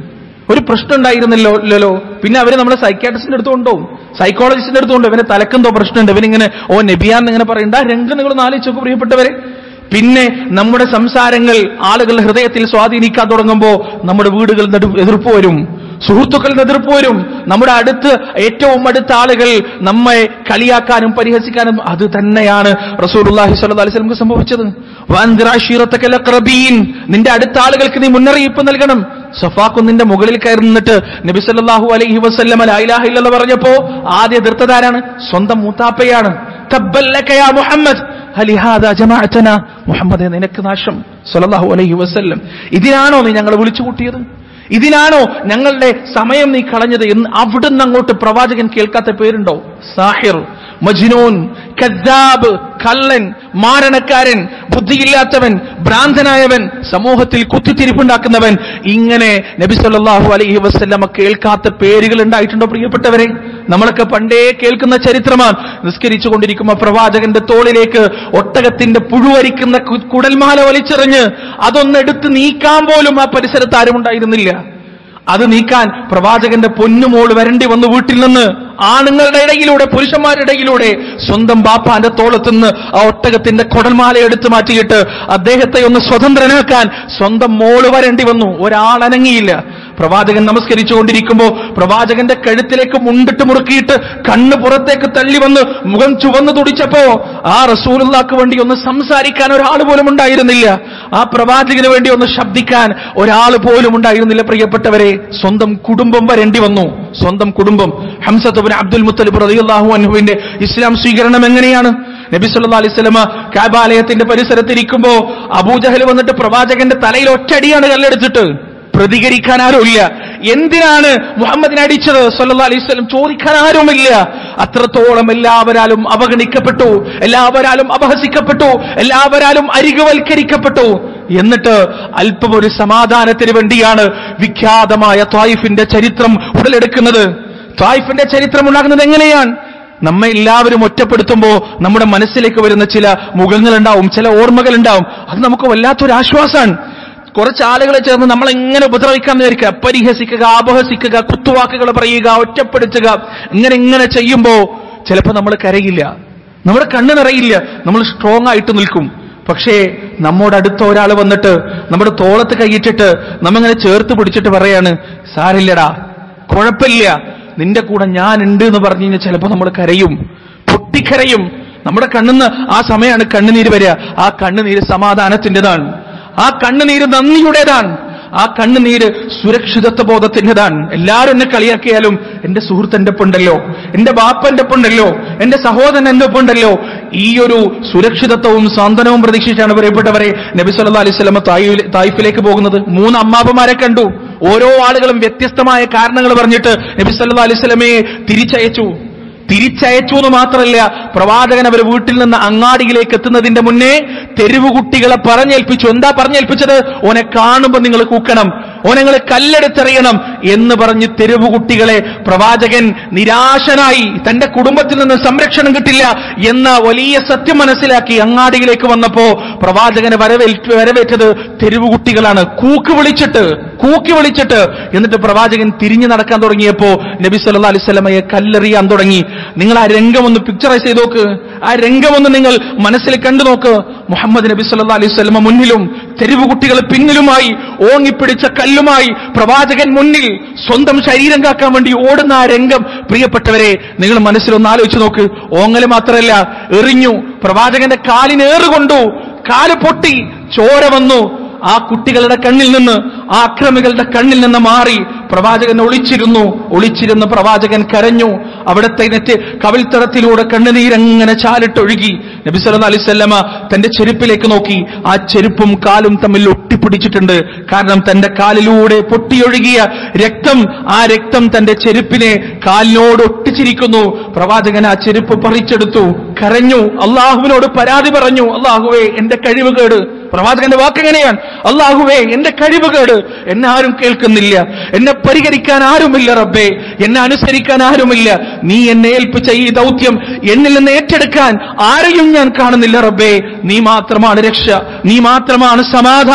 ഒരു പ്രശ്നം ഉണ്ടായിരുന്നല്ലോ ഇല്ലല്ലോ പിന്നെ അവര് നമ്മളെ സൈക്കാട്രിസ്റ്റിന്റെ അടുത്ത് കൊണ്ടുപോകും സൈക്കോളജിസ്റ്റിന്റെ അടുത്ത് കൊണ്ടുപോകും ഇവന് തലക്കെന്തോ പ്രശ്നമുണ്ട് ഇവനിങ്ങനെ ഓ നബിയാന്ന് ഇങ്ങനെ പറയണ്ട ആ രംഗം നിങ്ങൾ നാലിച്ചോക്ക് പ്രിയപ്പെട്ടവരെ പിന്നെ നമ്മുടെ സംസാരങ്ങൾ ആളുകളുടെ ഹൃദയത്തിൽ സ്വാധീനിക്കാൻ തുടങ്ങുമ്പോൾ നമ്മുടെ വീടുകളിൽ നിന്ന് എതിർപ്പ് വരും സുഹൃത്തുക്കളിൽ നിന്ന് എതിർപ്പ് വരും നമ്മുടെ അടുത്ത് ഏറ്റവും അടുത്ത ആളുകൾ നമ്മെ കളിയാക്കാനും പരിഹസിക്കാനും അത് തന്നെയാണ് റസൂലുള്ളാഹി സ്വല്ലല്ലാഹി അലൈഹി വസല്ലമക്ക് സംഭവിച്ചത് വഅൻദിർ അശീറത്തക്കൽ അഖ്റബീൻ നിന്റെ അടുത്ത ആളുകൾക്ക് നീ മുന്നറിയിപ്പ് നൽകണം സഫാക്കുന്നിന്റെ മുകളിൽ കയറി നിന്നിട്ട് നബി സല്ലല്ലാഹു അലൈഹി വസല്ലമ ലാ ഇലാഹ ഇല്ലല്ലാഹ് പറഞ്ഞപ്പോ ആദ്യ എതിർത്തതാരാണ് സ്വന്തം മൂത്താപ്പയാണ് തബ്ബല്ലക യാ മുഹമ്മദ് ഹലിഹാദ ജമാഅത്തന മുഹമ്മദേ നിനക്ക് നാശം സല്ലല്ലാഹു അലൈഹി വസല്ലം ഇതിനാണോ നീ ഞങ്ങളെ വിളിച്ചു കൂട്ടിയത് ഇതിനാണോ ഞങ്ങളുടെ സമയം നീ കളഞ്ഞത് എന്ന് അവിടുന്ന് അങ്ങോട്ട് പ്രവാചകൻ കേൾക്കാത്ത പേരുണ്ടോ സാഹിർ മജ്നൂൻ കദ്ദാബ് കള്ളൻ മാരണക്കാരൻ ബുദ്ധിയില്ലാത്തവൻ ഭ്രാന്തനായവൻ സമൂഹത്തിൽ കുത്തിത്തിരിപ്പുണ്ടാക്കുന്നവൻ ഇങ്ങനെ നബി സല്ലല്ലാഹു അലൈഹി വസല്ലമ കേൾക്കാത്ത പേരുകൾ ഉണ്ടായിട്ടുണ്ടോ പ്രിയപ്പെട്ടവരെ നമ്മളൊക്കെ പണ്ടേ കേൾക്കുന്ന ചരിത്രമാണ് നിസ്കരിച്ചു കൊണ്ടിരിക്കുമ്പോൾ പ്രവാചകന്റെ തോളിലേക്ക് ഒട്ടകത്തിന്റെ പുഴുവരിക്കുന്ന കു- കുടൽമാല വലിച്ചെറിഞ്ഞ് അതൊന്നെടുത്ത് നീക്കാൻ പോലും ആ പരിസരത്ത് ആരും ഉണ്ടായിരുന്നില്ല അത് നീക്കാൻ പ്രവാചകന്റെ പൊന്നുമോള് വരണ്ടി വന്നു വീട്ടിൽ നിന്ന് ആണുങ്ങളുടെ ഇടയിലൂടെ പുരുഷന്മാരുടെ ഇടയിലൂടെ സ്വന്തം ബാപ്പാന്റെ തോളത്തുനിന്ന് ആ ഒട്ടകത്തിന്റെ കൊടൽമാല എടുത്തു മാറ്റിയിട്ട് അദ്ദേഹത്തെ ഒന്ന് സ്വതന്ത്രനാക്കാൻ സ്വന്തം മോള് വരേണ്ടി വന്നു ഒരാൾ അനങ്ങിയില്ല പ്രവാചകൻ നമസ്കരിച്ചുകൊണ്ടിരിക്കുമ്പോൾ പ്രവാചകന്റെ കഴുത്തിലേക്ക് മുണ്ടിട്ട് മുറുക്കിയിട്ട് കണ്ണ് പുറത്തേക്ക് തള്ളി വന്ന് മുഖം ചുവന്നു തുടിച്ചപ്പോ ആ റസൂലുള്ളാക്ക് വേണ്ടി ഒന്ന് സംസാരിക്കാൻ ഒരാൾ പോലും ഉണ്ടായിരുന്നില്ല ആ പ്രവാചകന് വേണ്ടി ഒന്ന് ശബ്ദിക്കാൻ ഒരാൾ പോലും ഉണ്ടായിരുന്നില്ല പ്രിയപ്പെട്ടവരെ സ്വന്തം കുടുംബം വരേണ്ടി വന്നു സ്വന്തം കുടുംബം ഹംസത്തുബിൻ അബ്ദുൽ മുത്തലിബ് റളിയല്ലാഹു അൻഹുവിന്റെ ഇസ്ലാം സ്വീകരണം എങ്ങനെയാണ് നബി സല്ലല്ലാഹു അലൈഹി വസല്ലമ കാബാലയത്തിന്റെ പരിസരത്തിരിക്കുമ്പോ അബൂജഹൽ വന്നിട്ട് പ്രവാചകന്റെ തലയിൽ ഒറ്റടിയാണ് കല്ലെടുത്തിട്ട് പ്രതികരിക്കാൻ ആരുമില്ല എന്തിനാണ് മുഹമ്മദിനെ അടിച്ചത് സല്ലല്ലാഹു അലൈഹി വസല്ലം ചോദിക്കാൻ ആരുമില്ല അത്രത്തോളം എല്ലാവരാലും അവഗണിക്കപ്പെട്ടു എല്ലാവരാലും അപഹസിക്കപ്പെട്ടു എല്ലാവരാലും അരികുവൽക്കരിക്കപ്പെട്ടു എന്നിട്ട് അല്പം ഒരു സമാധാനത്തിന് വേണ്ടിയാണ് വിഖ്യാതമായ ത്വായിഫിന്റെ ചരിത്രം ഉടലെടുക്കുന്നത് ത്വായിഫിന്റെ ചരിത്രം ഉണ്ടാകുന്നത് എങ്ങനെയാണ് നമ്മെ എല്ലാവരും ഒറ്റപ്പെടുത്തുമ്പോ നമ്മുടെ മനസ്സിലേക്ക് വരുന്ന ചില മുഖങ്ങളുണ്ടാവും ചില ഓർമ്മകൾ ഉണ്ടാവും അത് നമുക്ക് വല്ലാത്തൊരു ആശ്വാസമാണ് കുറച്ച് ആളുകളെ ചേർന്ന് നമ്മൾ എങ്ങനെ ഉപദ്രവിക്കാൻ വിചാരിക്കുക പരിഹസിക്കുക അപഹസിക്കുക കുത്തുവാക്കുകൾ പറയുക ഒറ്റപ്പെടുത്തുക ഇങ്ങനെ ഇങ്ങനെ ചെയ്യുമ്പോ ചിലപ്പോൾ നമ്മൾ കരയില്ല നമ്മുടെ കണ്ണ് നിറയില്ല നമ്മൾ സ്ട്രോങ് ആയിട്ട് നിൽക്കും പക്ഷേ നമ്മോട് അടുത്ത ഒരാൾ വന്നിട്ട് നമ്മുടെ തോളത്ത് കൈയിട്ടിട്ട് നമ്മങ്ങനെ ചേർത്ത് പിടിച്ചിട്ട് പറയാണ് സാരില്ലടാ കുഴപ്പമില്ല നിന്റെ കൂടെ ഞാൻ ഉണ്ട് എന്ന് പറഞ്ഞു കഴിഞ്ഞാൽ ചിലപ്പോൾ നമ്മൾ കരയും പൊട്ടിക്കരയും നമ്മുടെ കണ്ണിന്ന് ആ സമയമാണ് കണ്ണുനീര് വരിക ആ കണ്ണുനീര് സമാധാനത്തിൻ്റെതാണ് ആ കണ്ണുനീര് നന്ദിയുടേതാണ് ആ കണ്ണുനീര് സുരക്ഷിതത്വ ബോധത്തിൻ്റെതാണ് എല്ലാവരും എന്നെ കളിയാക്കിയാലും എന്റെ സുഹൃത്ത് എന്റെ ഒപ്പുണ്ടല്ലോ എന്റെ ബാപ്പ എന്റെ ഒപ്പുണ്ടല്ലോ എന്റെ സഹോദരൻ എന്റെ ഒപ്പുണ്ടല്ലോ ഈ ഒരു സുരക്ഷിതത്വവും സാന്ത്വനവും പ്രതീക്ഷിച്ചാണ് പ്രിയപ്പെട്ടവരെ നബി സല്ലല്ലാഹു അലൈഹി വസല്ലമ തായി- തായിഫിലേക്ക് പോകുന്നത് മൂന്ന് അമ്മാപ്പമാരെ കണ്ടു ഓരോ ആളുകളും വ്യത്യസ്തമായ കാരണങ്ങൾ പറഞ്ഞിട്ട് നബി സല്ലല്ലാഹു അലൈഹി വസല്ലമയെ തിരിച്ചയച്ചു തിരിച്ചയച്ചു എന്ന് മാത്രമല്ല പ്രവാചകൻ അവർ വീട്ടിൽ നിന്ന് അങ്ങാടിയിലേക്ക് എത്തുന്നതിന്റെ മുന്നേ തെരുവ് കുട്ടികളെ പറഞ്ഞേൽപ്പിച്ചു എന്താ പറഞ്ഞേൽപ്പിച്ചത് ഓനെ കാണുമ്പോൾ നിങ്ങൾ കൂക്കണം ഓനെ നിങ്ങൾ കല്ലെടുത്തെറിയണം എന്ന് പറഞ്ഞ് തെരുവ് കുട്ടികളെ പ്രവാചകൻ നിരാശനായി തന്റെ കുടുംബത്തിൽ നിന്ന് സംരക്ഷണം കിട്ടില്ല എന്ന വലിയ സത്യം മനസ്സിലാക്കി അങ്ങാടിയിലേക്ക് വന്നപ്പോ പ്രവാചകനെ വരവേൽപ്പ് വരവേറ്റത് തെരുവ് കുട്ടികളാണ് കൂക്ക് വിളിച്ചിട്ട് കൂക്കി വിളിച്ചിട്ട് എന്നിട്ട് പ്രവാചകൻ തിരിഞ്ഞു നടക്കാൻ തുടങ്ങിയപ്പോ നബി സല്ലല്ലാഹു അലൈഹി വസല്ലമയെ കല്ലെറിയാൻ തുടങ്ങി നിങ്ങൾ ആ രംഗം ഒന്ന് പിക്ചറൈസ് ചെയ്ത് നോക്ക് ആ രംഗം ഒന്ന് നിങ്ങൾ മനസ്സിൽ കണ്ടു നോക്ക് മുഹമ്മദ് നബി സല്ലല്ലാഹു അലൈഹി വസല്ലമ മുന്നിലും തെരുവ് കുട്ടികൾ പിന്നിലുമായി ഓങ്ങിപ്പിടിച്ച കല്ലുമായി പ്രവാചകൻ മുന്നിൽ സ്വന്തം ശരീരം കാക്കാൻ വേണ്ടി ഓടുന്ന ആ രംഗം പ്രിയപ്പെട്ടവരെ നിങ്ങൾ മനസ്സിലൊന്ന് ആലോചിച്ച് നോക്ക് ഓങ്ങല് മാത്രമല്ല എറിഞ്ഞു പ്രവാചകന്റെ കാലിന് ഏറുകൊണ്ടു കാല് പൊട്ടി ചോര വന്നു ആ കുട്ടികളുടെ കണ്ണിൽ നിന്ന് ആ അക്രമികളുടെ കണ്ണിൽ നിന്ന് മാറി പ്രവാചകൻ ഒളിച്ചിരുന്നു ഒളിച്ചിരുന്ന് പ്രവാചകൻ കരഞ്ഞു അവിടുത്തെ നെറ്റ് കവിൾത്തടത്തിലൂടെ കണ്ണുനീരങ്ങനെ ചാലിട്ടൊഴുകി നബി സല്ലല്ലാഹു അലൈഹി വസല്ലമ തന്റെ ചെരുപ്പിലേക്ക് നോക്കി ആ ചെരുപ്പും കാലും തമ്മിൽ ഒട്ടിപ്പിടിച്ചിട്ടുണ്ട് കാരണം തന്റെ കാലിലൂടെ പൊട്ടിയൊഴുകിയ രക്തം ആ രക്തം തന്റെ ചെരുപ്പിനെ കാലിനോട് ഒട്ടിച്ചിരിക്കുന്നു പ്രവാചകൻ ആ ചെരുപ്പ് പറിച്ചെടുത്തു കരഞ്ഞു അള്ളാഹുവിനോട് പരാതി പറഞ്ഞു അള്ളാഹുവേ എന്റെ കഴിവുകേട് പ്രവാചകന്റെ വാക്ക് എങ്ങനെയാണ് അള്ളാഹുവേ എന്റെ കഴിവുകേട് എന്നെ ആരും കേൾക്കുന്നില്ല എന്നെ പരിഹരിക്കാൻ ആരുമില്ല റബ്ബേ എന്നെ അനുസരിക്കാൻ ആരുമില്ല നീ എന്നെ ഏൽപ്പിച്ച ഈ ദൗത്യം എന്നിൽ നിന്ന് ഏറ്റെടുക്കാൻ ആരെയും ഞാൻ കാണുന്നില്ല റബ്ബേ നീ മാത്രമാണ് രക്ഷ നീ മാത്രമാണ് സമാധാനം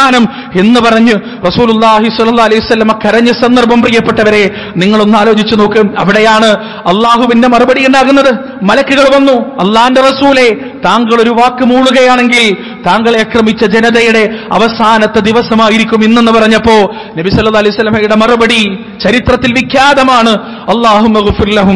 എന്ന് പറഞ്ഞ് റസൂലുള്ളാഹി സ്വല്ലല്ലാഹി അലൈഹി വസല്ലമ കരഞ്ഞ സന്ദർഭം പ്രിയപ്പെട്ടവരെ നിങ്ങളൊന്ന് ആലോചിച്ചു നോക്ക് അവിടെയാണ് അള്ളാഹുവിന്റെ മറുപടി ഉണ്ടാകുന്നത് മലക്കുകൾ വന്നു അള്ളാന്റെ റസൂലെ താങ്കൾ ഒരു വാക്ക് മൂളുകയാണെങ്കിൽ താങ്കളെ ആക്രമിച്ച ജനതയുടെ അവസാനത്തെ ദിവസമായിരിക്കും ഇന്നെന്ന് പറഞ്ഞപ്പോ നബി സല്ലല്ലാഹു അലൈഹി വസല്ലമയുടെ മറുപടി ചരിത്രത്തിൽ വിഖ്യാതമാണ് അള്ളാഹും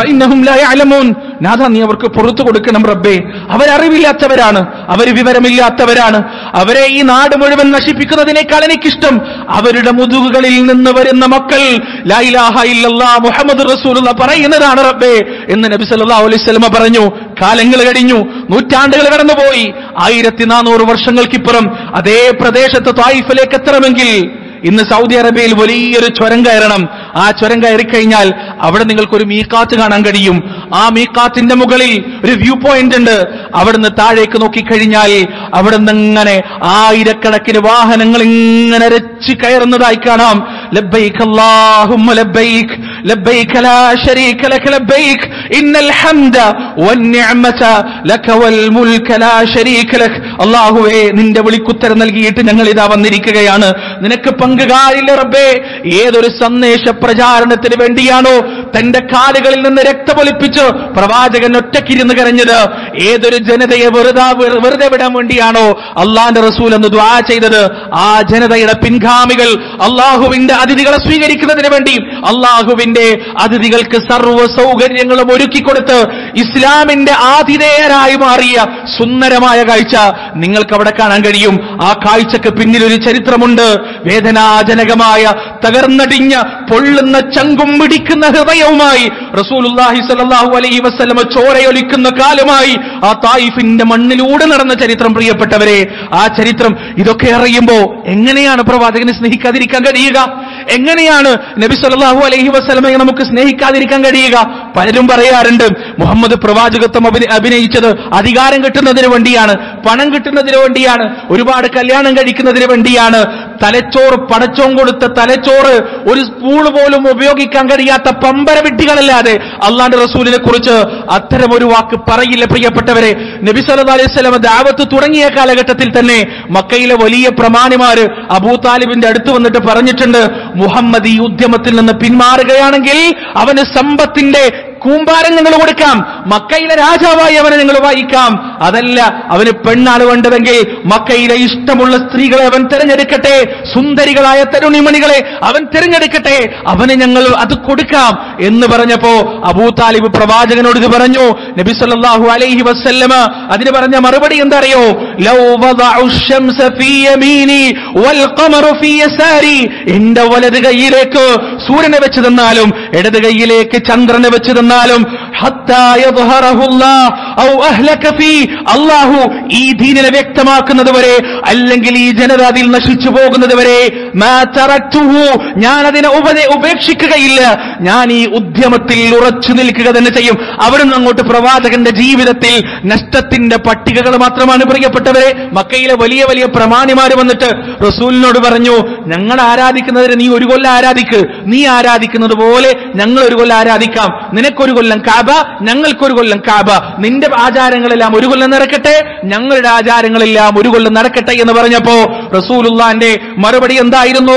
നാഥ നീ അവർക്ക് പുറത്തു കൊടുക്കണം റബ്ബേ അവരറിവില്ലാത്തവരാണ് അവര് വിവരമില്ലാത്തവരാണ് അവരെ ഈ നാട് മുഴുവൻ നശിപ്പിക്കുന്നതിനേക്കാൾ എനിക്കിഷ്ടം അവരുടെ മുതുകുകളിൽ നിന്ന് വരുന്ന മക്കൾ ലാ ഇലാഹ ഇല്ലല്ലാ മുഹമ്മദ് റസൂലുള്ള പറയുന്നതാണ് റബ്ബേ എന്ന് നബി സല്ലല്ലാഹു അലൈഹി വസല്ലമ പറഞ്ഞു കാലങ്ങൾ കഴിഞ്ഞു നൂറ്റാണ്ടുകൾ കടന്നുപോയി ആയിരത്തി നാനൂറ് വർഷങ്ങൾക്കിപ്പുറം അതേ പ്രദേശത്ത് തായിഫിലേക്ക് എത്തണമെങ്കിൽ ഇന്ന് സൗദി അറേബ്യയിൽ വലിയൊരു ചുരം കയറണം ആ ചുരം കയറി കഴിഞ്ഞാൽ അവിടെ നിങ്ങൾക്ക് ഒരു മീക്കാത്ത് കാണാൻ കഴിയും ആ മീക്കാത്തിന്റെ മുകളിൽ ഒരു വ്യൂ പോയിന്റ് ഉണ്ട് അവിടുന്ന് താഴേക്ക് നോക്കിക്കഴിഞ്ഞാൽ അവിടെ നിന്ന് ഇങ്ങനെ ആയിരക്കണക്കിന് വാഹനങ്ങൾ ഇങ്ങനെ രച്ച് കയറുന്നതായി കാണാം ലബ്ബൈക് അല്ലാഹുമ്മ ലബ്ബൈക് ലബ്ബൈക് ലാ ശരീക ലക ലബ്ബൈക് ഇന്നൽ ഹംദ വന്നിഅമത ലക വൽ മുൽക ലാ ശരീക ലക് അല്ലാഹുവേ നിന്റെ വിളിക്കുത്തരം നൽകിയിട്ട് ഞങ്ങൾ ഇതാ വന്നിരിക്കുകയാണ് നിനക്ക് പങ്കുകാരില്ല റബ്ബേ ഏതൊരു സന്ദേശ പ്രചാരണത്തിന് വേണ്ടിയാണോ തന്റെ കാലുകളിൽ നിന്ന് രക്തമൊലിപ്പിച്ച് പ്രവാചകൻ ഒറ്റക്കിരുന്ന് കരഞ്ഞത് ഏതൊരു ജനതയെ വെറുതെ വെറുതെ വിടാൻ വേണ്ടിയാണോ അള്ളാന്റെ റസൂൽ എന്ന് ദ്വാ ചെയ്തത് ആ ജനതയുടെ പിൻഗാമികൾ അള്ളാഹുവിന്റെ അതിഥികളെ സ്വീകരിക്കുന്നതിന് വേണ്ടി അള്ളാഹുവിന്റെ അതിഥികൾക്ക് സർവ്വ സൗകര്യങ്ങളും ഒരുക്കിക്കൊടുത്ത് ഇസ്ലാമിന്റെ ആതിഥേയരായി മാറിയ സുന്ദരമായ കാഴ്ച നിങ്ങൾക്ക് അവിടെ കാണാൻ കഴിയും ആ കാഴ്ചക്ക് പിന്നിൽ ഒരു ചരിത്രമുണ്ട് വേദനാജനകമായ തകർന്നടിഞ്ഞ പൊള്ളുന്ന ചങ്കും പിടിക്കുന്ന ഹൃദയവുമായി റസൂലുള്ളാഹി സ്വല്ലല്ലാഹു അലൈഹി വസല്ലമ ചോരയൊലിക്കുന്ന കാലമായി ആ തായിഫിന്റെ മണ്ണിലൂടെ നടന്ന ചരിത്രം പ്രിയപ്പെട്ടവരെ ആ ചരിത്രം ഇതൊക്കെ അറിയുമ്പോ എങ്ങനെയാണ് പ്രവാചകനെ സ്നേഹിക്കാതിരിക്കാൻ കഴിയുക എങ്ങനെയാണ് നബി സല്ലല്ലാഹു അലൈഹി വസല്ലമയെ നമുക്ക് സ്നേഹിക്കാതിരിക്കാൻ കഴിയുക പലരും പറയാറുണ്ട് മുഹമ്മദ് പ്രവാചകത്വം അഭിന- അഭിനയിച്ചത് അധികാരം കിട്ടുന്നതിന് വേണ്ടിയാണ് പണം കിട്ടുന്നതിന് വേണ്ടിയാണ് ഒരുപാട് കല്യാണം കഴിക്കുന്നതിന് വേണ്ടിയാണ് തലച്ചോറ് പടച്ചോം കൊടുത്ത തലച്ചോറ് ഒരു സ്പൂണ് പോലും ഉപയോഗിക്കാൻ കഴിയാത്ത പമ്പര വിഡ്ഢികളല്ലാതെ അള്ളാന്റെ റസൂലിനെ കുറിച്ച് അത്തരം ഒരു വാക്ക് പറയില്ല പ്രിയപ്പെട്ടവരെ നബി സല്ലല്ലാഹു അലൈഹി വസല്ലമ ദാവത്ത് തുടങ്ങിയ കാലഘട്ടത്തിൽ തന്നെ മക്കയിലെ വലിയ പ്രമാണിമാര് അബൂ താലിബിന്റെ അടുത്ത് വന്നിട്ട് പറഞ്ഞിട്ടുണ്ട് മുഹമ്മദ് ഈ ഉദ്യമത്തിൽ നിന്ന് പിന്മാറുകയാണെങ്കിൽ അവന് സമ്പത്തിന്റെ കൂമ്പാരം നിങ്ങൾ കൊടുക്കാം മക്കയിലെ രാജാവായി അവനെ നിങ്ങൾ വായിക്കാം അതല്ല അവന് പെണ്ണാണ് വേണ്ടതെങ്കിൽ മക്കയിലെ ഇഷ്ടമുള്ള സ്ത്രീകളെ അവൻ തിരഞ്ഞെടുക്കട്ടെ സുന്ദരികളായ തരുണിമണികളെ അവൻ തിരഞ്ഞെടുക്കട്ടെ അവന് ഞങ്ങൾ അത് കൊടുക്കാം എന്ന് പറഞ്ഞപ്പോ അബൂ താലിബ് പ്രവാചകനോട് ഇത് പറഞ്ഞു നബി സല്ലല്ലാഹു അലൈഹി വസല്ലമ അതിന് പറഞ്ഞ മറുപടി എന്താ അറിയോ ലൗ വദഉ الشمس في يميني والقمر في يساري എന്റെ വലത് കൈയിലേക്ക് സൂര്യനെ വെച്ച് തന്നാലും ഇടത് കൈയിലേക്ക് ചന്ദ്രനെ വെച്ച് തന്നാലും ഹത്താ യദ്ഹറഹു അല്ലാഹ് ഔ അഹ്ലക ഫീ അല്ലാഹു ഈ ദീനിനെ വ്യക്തമാക്കുന്നത് വരെ അല്ലെങ്കിൽ ഈ ജനത അതിൽ നശിച്ചു പോകുന്നത് വരെ മാ തറക്തുഹു ഞാൻ അതിനെ ഉപദേ ഉപേക്ഷിക്കുകയില്ല ഞാൻ ഈ ഉദ്യമത്തിൽ ഉറച്ചു നിൽക്കുക തന്നെ ചെയ്യും അവിടുന്ന് അങ്ങോട്ട് പ്രവാചകന്റെ ജീവിതത്തിൽ നഷ്ടത്തിന്റെ പട്ടികകൾ മാത്രമാണ് പ്രിയപ്പെട്ടവരെ മക്കയിലെ വലിയ വലിയ പ്രമാണിമാര് വന്നിട്ട് റസൂലിനോട് പറഞ്ഞു ഞങ്ങൾ ആരാധിക്കുന്നതിന് നീ ഒരു കൊല്ലം ആരാധിക്ക് നീ ആരാധിക്കുന്നത് പോലെ ഞങ്ങൾ ഒരു കൊല്ലം ആരാധിക്കാം നിനക്കൊരു കൊല്ലം കാബ ഞങ്ങൾക്കൊരു കൊല്ലം കാബ നിന്റെ ആചാരങ്ങളെല്ലാം ഒരു കൊല്ലം നടക്കട്ടെ ഞങ്ങളുടെ ആചാരങ്ങളെല്ലാം ഒരു കൊല്ലം നടക്കട്ടെ എന്ന് പറഞ്ഞപ്പോ റസൂലുള്ളാന്റെ മറുപടി എന്തായിരുന്നു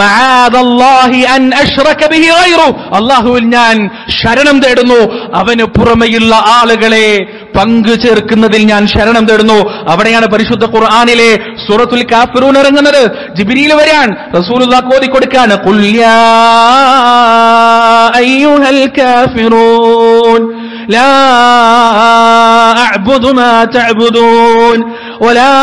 മആദല്ലാഹി അൻ അശ്റക ബിഹി ഗൈറു. അള്ളാഹുവിൽ ഞാൻ ശരണം തേടുന്നു അവന് പുറമെയുള്ള ആളുകളെ പങ്കു ചേർക്കുന്നതിൽ ഞാൻ ശരണം തേടുന്നു അവിടെയാണ് പരിശുദ്ധ ഖുർആനിലെ സൂറത്തുൽ കാഫിറൂൻ ഇറങ്ങുന്നത് ജിബ്രീൽ വരാൻ റസൂലുള്ള കോതി കൊടുക്കാണ് ഖുൽ യാ അയ്യുഹൽ കാഫിറൂൻ لا أعبد ما تعبدون ولا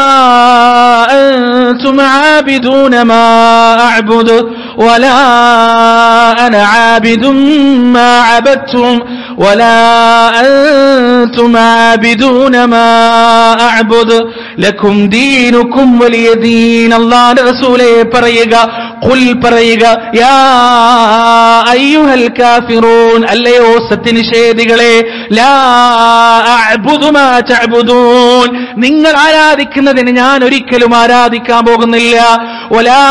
أنتم عابدون ما أعبد ولا أنا عابد ما عبدتم ولا أنتم عابدون ما أعبد لكم دينكم ولي دين الله رسوله പറയുക ഖുൽ പറയുക യാ അയ്യുഹൽ കാഫിറൂൻ അല്ലയോ സത്യനിഷേധികളെ ലാ അഅ്ബുദു മാ തഅ്ബുദൂൻ നിങ്ങൾ ആരാധിക്കുന്നതിന് ഞാൻ ഒരിക്കലും ആരാധിക്കാൻ പോകുന്നില്ല വലാ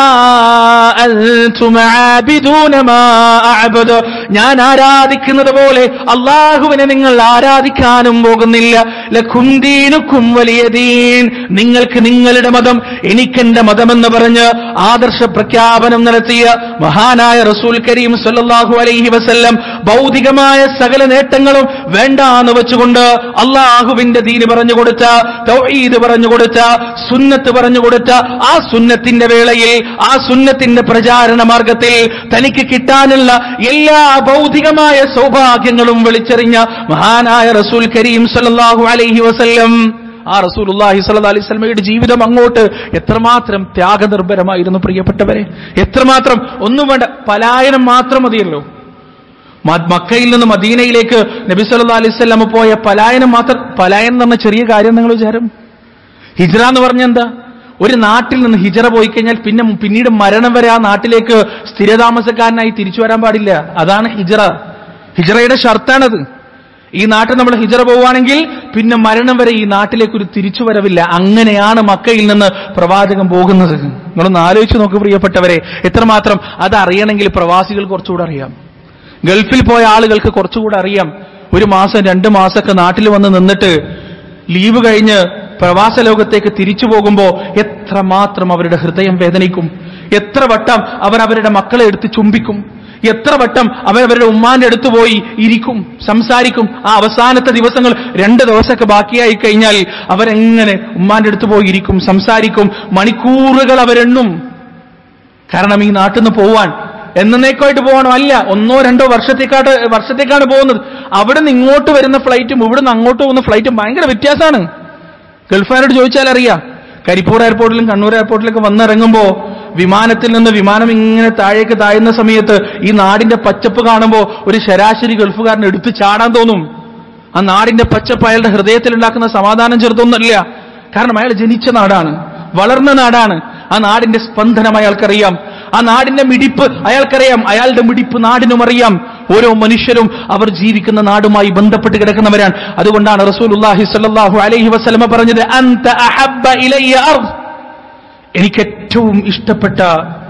അൻതും ആബിദൂന മാ അഅ്ബുദു ഞാൻ ആരാധിക്കുന്നത് പോലെ അള്ളാഹുവിനെ നിങ്ങൾ ആരാധിക്കാനും പോകുന്നില്ല ലക്കും ദീനുക്കും വലിയ ദീൻ നിങ്ങൾക്ക് നിങ്ങളുടെ മതം എനിക്കെന്റെ മതമെന്ന് പറഞ്ഞ് ആദർശ പ്രഖ്യാപനം നടത്തിയ മഹാനായ റസൂൽ കരീം സല്ലല്ലാഹു അലൈഹി വസല്ലം ഭൗതികമായ സകല നേട്ടങ്ങളും വേണ്ടാന്ന് വെച്ചുകൊണ്ട് അള്ളാഹുവിന്റെ ദീന് പറഞ്ഞു കൊടുത്ത തൗഹീദ് പറഞ്ഞു കൊടുത്ത സുന്നത്ത് പറഞ്ഞു കൊടുത്ത ആ സുന്നത്തിന്റെ വേളയിൽ ആ സുന്നത്തിന്റെ പ്രചാരണ മാർഗത്തിൽ തനിക്ക് കിട്ടാനുള്ള എല്ലാ ഭൗതികമായ സൗഭാഗ്യങ്ങളും വിളിച്ചെറിഞ്ഞ മഹാനായ റസൂൽ കരീം സല്ലല്ലാഹു അലൈഹി വസല്ലം ആ റസൂലുള്ളാഹി സ്വല്ലല്ലാഹി അലൈഹി വസല്ലമയുടെ ജീവിതം അങ്ങോട്ട് എത്രമാത്രം ത്യാഗനിർഭരമായിരുന്നു പ്രിയപ്പെട്ടവരെ എത്രമാത്രം ഒന്നും വേണ്ട പലായനം മാത്രം മതിയല്ലോ മ- മക്കയിൽ നിന്ന് മദീനയിലേക്ക് നബി സല്ലല്ലാഹു അലൈഹി വസല്ലമ പോയ പലായനം മാത്രം പലായനം എന്ന് പറഞ്ഞ ചെറിയ കാര്യം നിങ്ങൾ വിചാരം ഹിജ്റ എന്ന് പറഞ്ഞ എന്താ ഒരു നാട്ടിൽ നിന്ന് ഹിജറ പോയി കഴിഞ്ഞാൽ പിന്നെ പിന്നീട് മരണം വരെ ആ നാട്ടിലേക്ക് സ്ഥിരതാമസക്കാരനായി തിരിച്ചു വരാൻ പാടില്ല അതാണ് ഹിജറ ഹിജറയുടെ ഷർത്താണത് ഈ നാട്ടിൽ നമ്മൾ ഹിജറ പോവുകയാണെങ്കിൽ പിന്നെ മരണം വരെ ഈ നാട്ടിലേക്ക് ഒരു തിരിച്ചു വരവില്ല അങ്ങനെയാണ് മക്കയിൽ നിന്ന് പ്രവാചകൻ പോകുന്നത് നിങ്ങളൊന്ന് ആലോചിച്ച് നോക്ക് പ്രിയപ്പെട്ടവരെ എത്രമാത്രം അത് അറിയണമെങ്കിൽ പ്രവാസികൾ കുറച്ചുകൂടെ അറിയാം ഗൾഫിൽ പോയ ആളുകൾക്ക് കുറച്ചുകൂടെ അറിയാം ഒരു മാസം രണ്ട് മാസമൊക്കെ നാട്ടിൽ വന്ന് നിന്നിട്ട് ലീവ് കഴിഞ്ഞ് പ്രവാസ ലോകത്തേക്ക് തിരിച്ചു പോകുമ്പോൾ എത്രമാത്രം അവരുടെ ഹൃദയം വേദനിക്കും എത്ര വട്ടം അവർ അവരുടെ മക്കളെ എടുത്ത് ചുംബിക്കും എത്ര വട്ടം അവരവരുടെ ഉമ്മാന്റെ അടുത്ത് പോയി ഇരിക്കും സംസാരിക്കും ആ അവസാനത്തെ ദിവസങ്ങൾ രണ്ട് ദിവസമൊക്കെ ബാക്കിയായി കഴിഞ്ഞാൽ അവരെങ്ങനെ ഉമ്മാന്റെ അടുത്ത് പോയി ഇരിക്കും സംസാരിക്കും മണിക്കൂറുകൾ അവരെണ്ണും കാരണം ഈ നാട്ടിൽ നിന്ന് പോവാൻ എന്നേക്കായിട്ട് പോകണം അല്ല ഒന്നോ രണ്ടോ വർഷത്തേക്കാട്ട് വർഷത്തേക്കാണ് പോകുന്നത് അവിടെ നിന്ന് ഇങ്ങോട്ട് വരുന്ന ഫ്ലൈറ്റും ഇവിടെ നിന്ന് അങ്ങോട്ട് പോകുന്ന ഫ്ലൈറ്റും ഭയങ്കര വ്യത്യാസമാണ് ഗൾഫുകാരോട് ചോദിച്ചാൽ അറിയാം കരിപ്പൂർ എയർപോർട്ടിലും കണ്ണൂർ എയർപോർട്ടിലൊക്കെ വന്നിറങ്ങുമ്പോ വിമാനത്തിൽ നിന്ന് വിമാനം ഇങ്ങനെ താഴേക്ക് താഴുന്ന സമയത്ത് ഈ നാടിന്റെ പച്ചപ്പ് കാണുമ്പോൾ ഒരു ശരാശരി ഗൾഫുകാരൻ എടുത്ത് ചാടാൻ തോന്നും ആ നാടിന്റെ പച്ചപ്പ് അയാളുടെ ഹൃദയത്തിൽ ഉണ്ടാക്കുന്ന സമാധാനം ചെറുതൊന്നുമല്ല കാരണം അയാൾ ജനിച്ച നാടാണ് വളർന്ന നാടാണ് ആ നാടിന്റെ സ്പന്ദനം അയാൾക്കറിയാം ആ നാടിന്റെ മിടിപ്പ് അയാൾക്കറിയാം അയാളുടെ മിടിപ്പ് നാടിനും അറിയാം ഓരോ മനുഷ്യരും അവർ ജീവിക്കുന്ന നാടുമായി ബന്ധപ്പെട്ട് കിടക്കുന്നവരാണ് അതുകൊണ്ടാണ് റസൂലുള്ളാഹി സ്വല്ലല്ലാഹു അലൈഹി വസല്ലമ പറഞ്ഞത് അൻത അഹബ്ബ ഇലയ്യ അർദ് എനിക്ക് ഏറ്റവും ഇഷ്ടപ്പെട്ട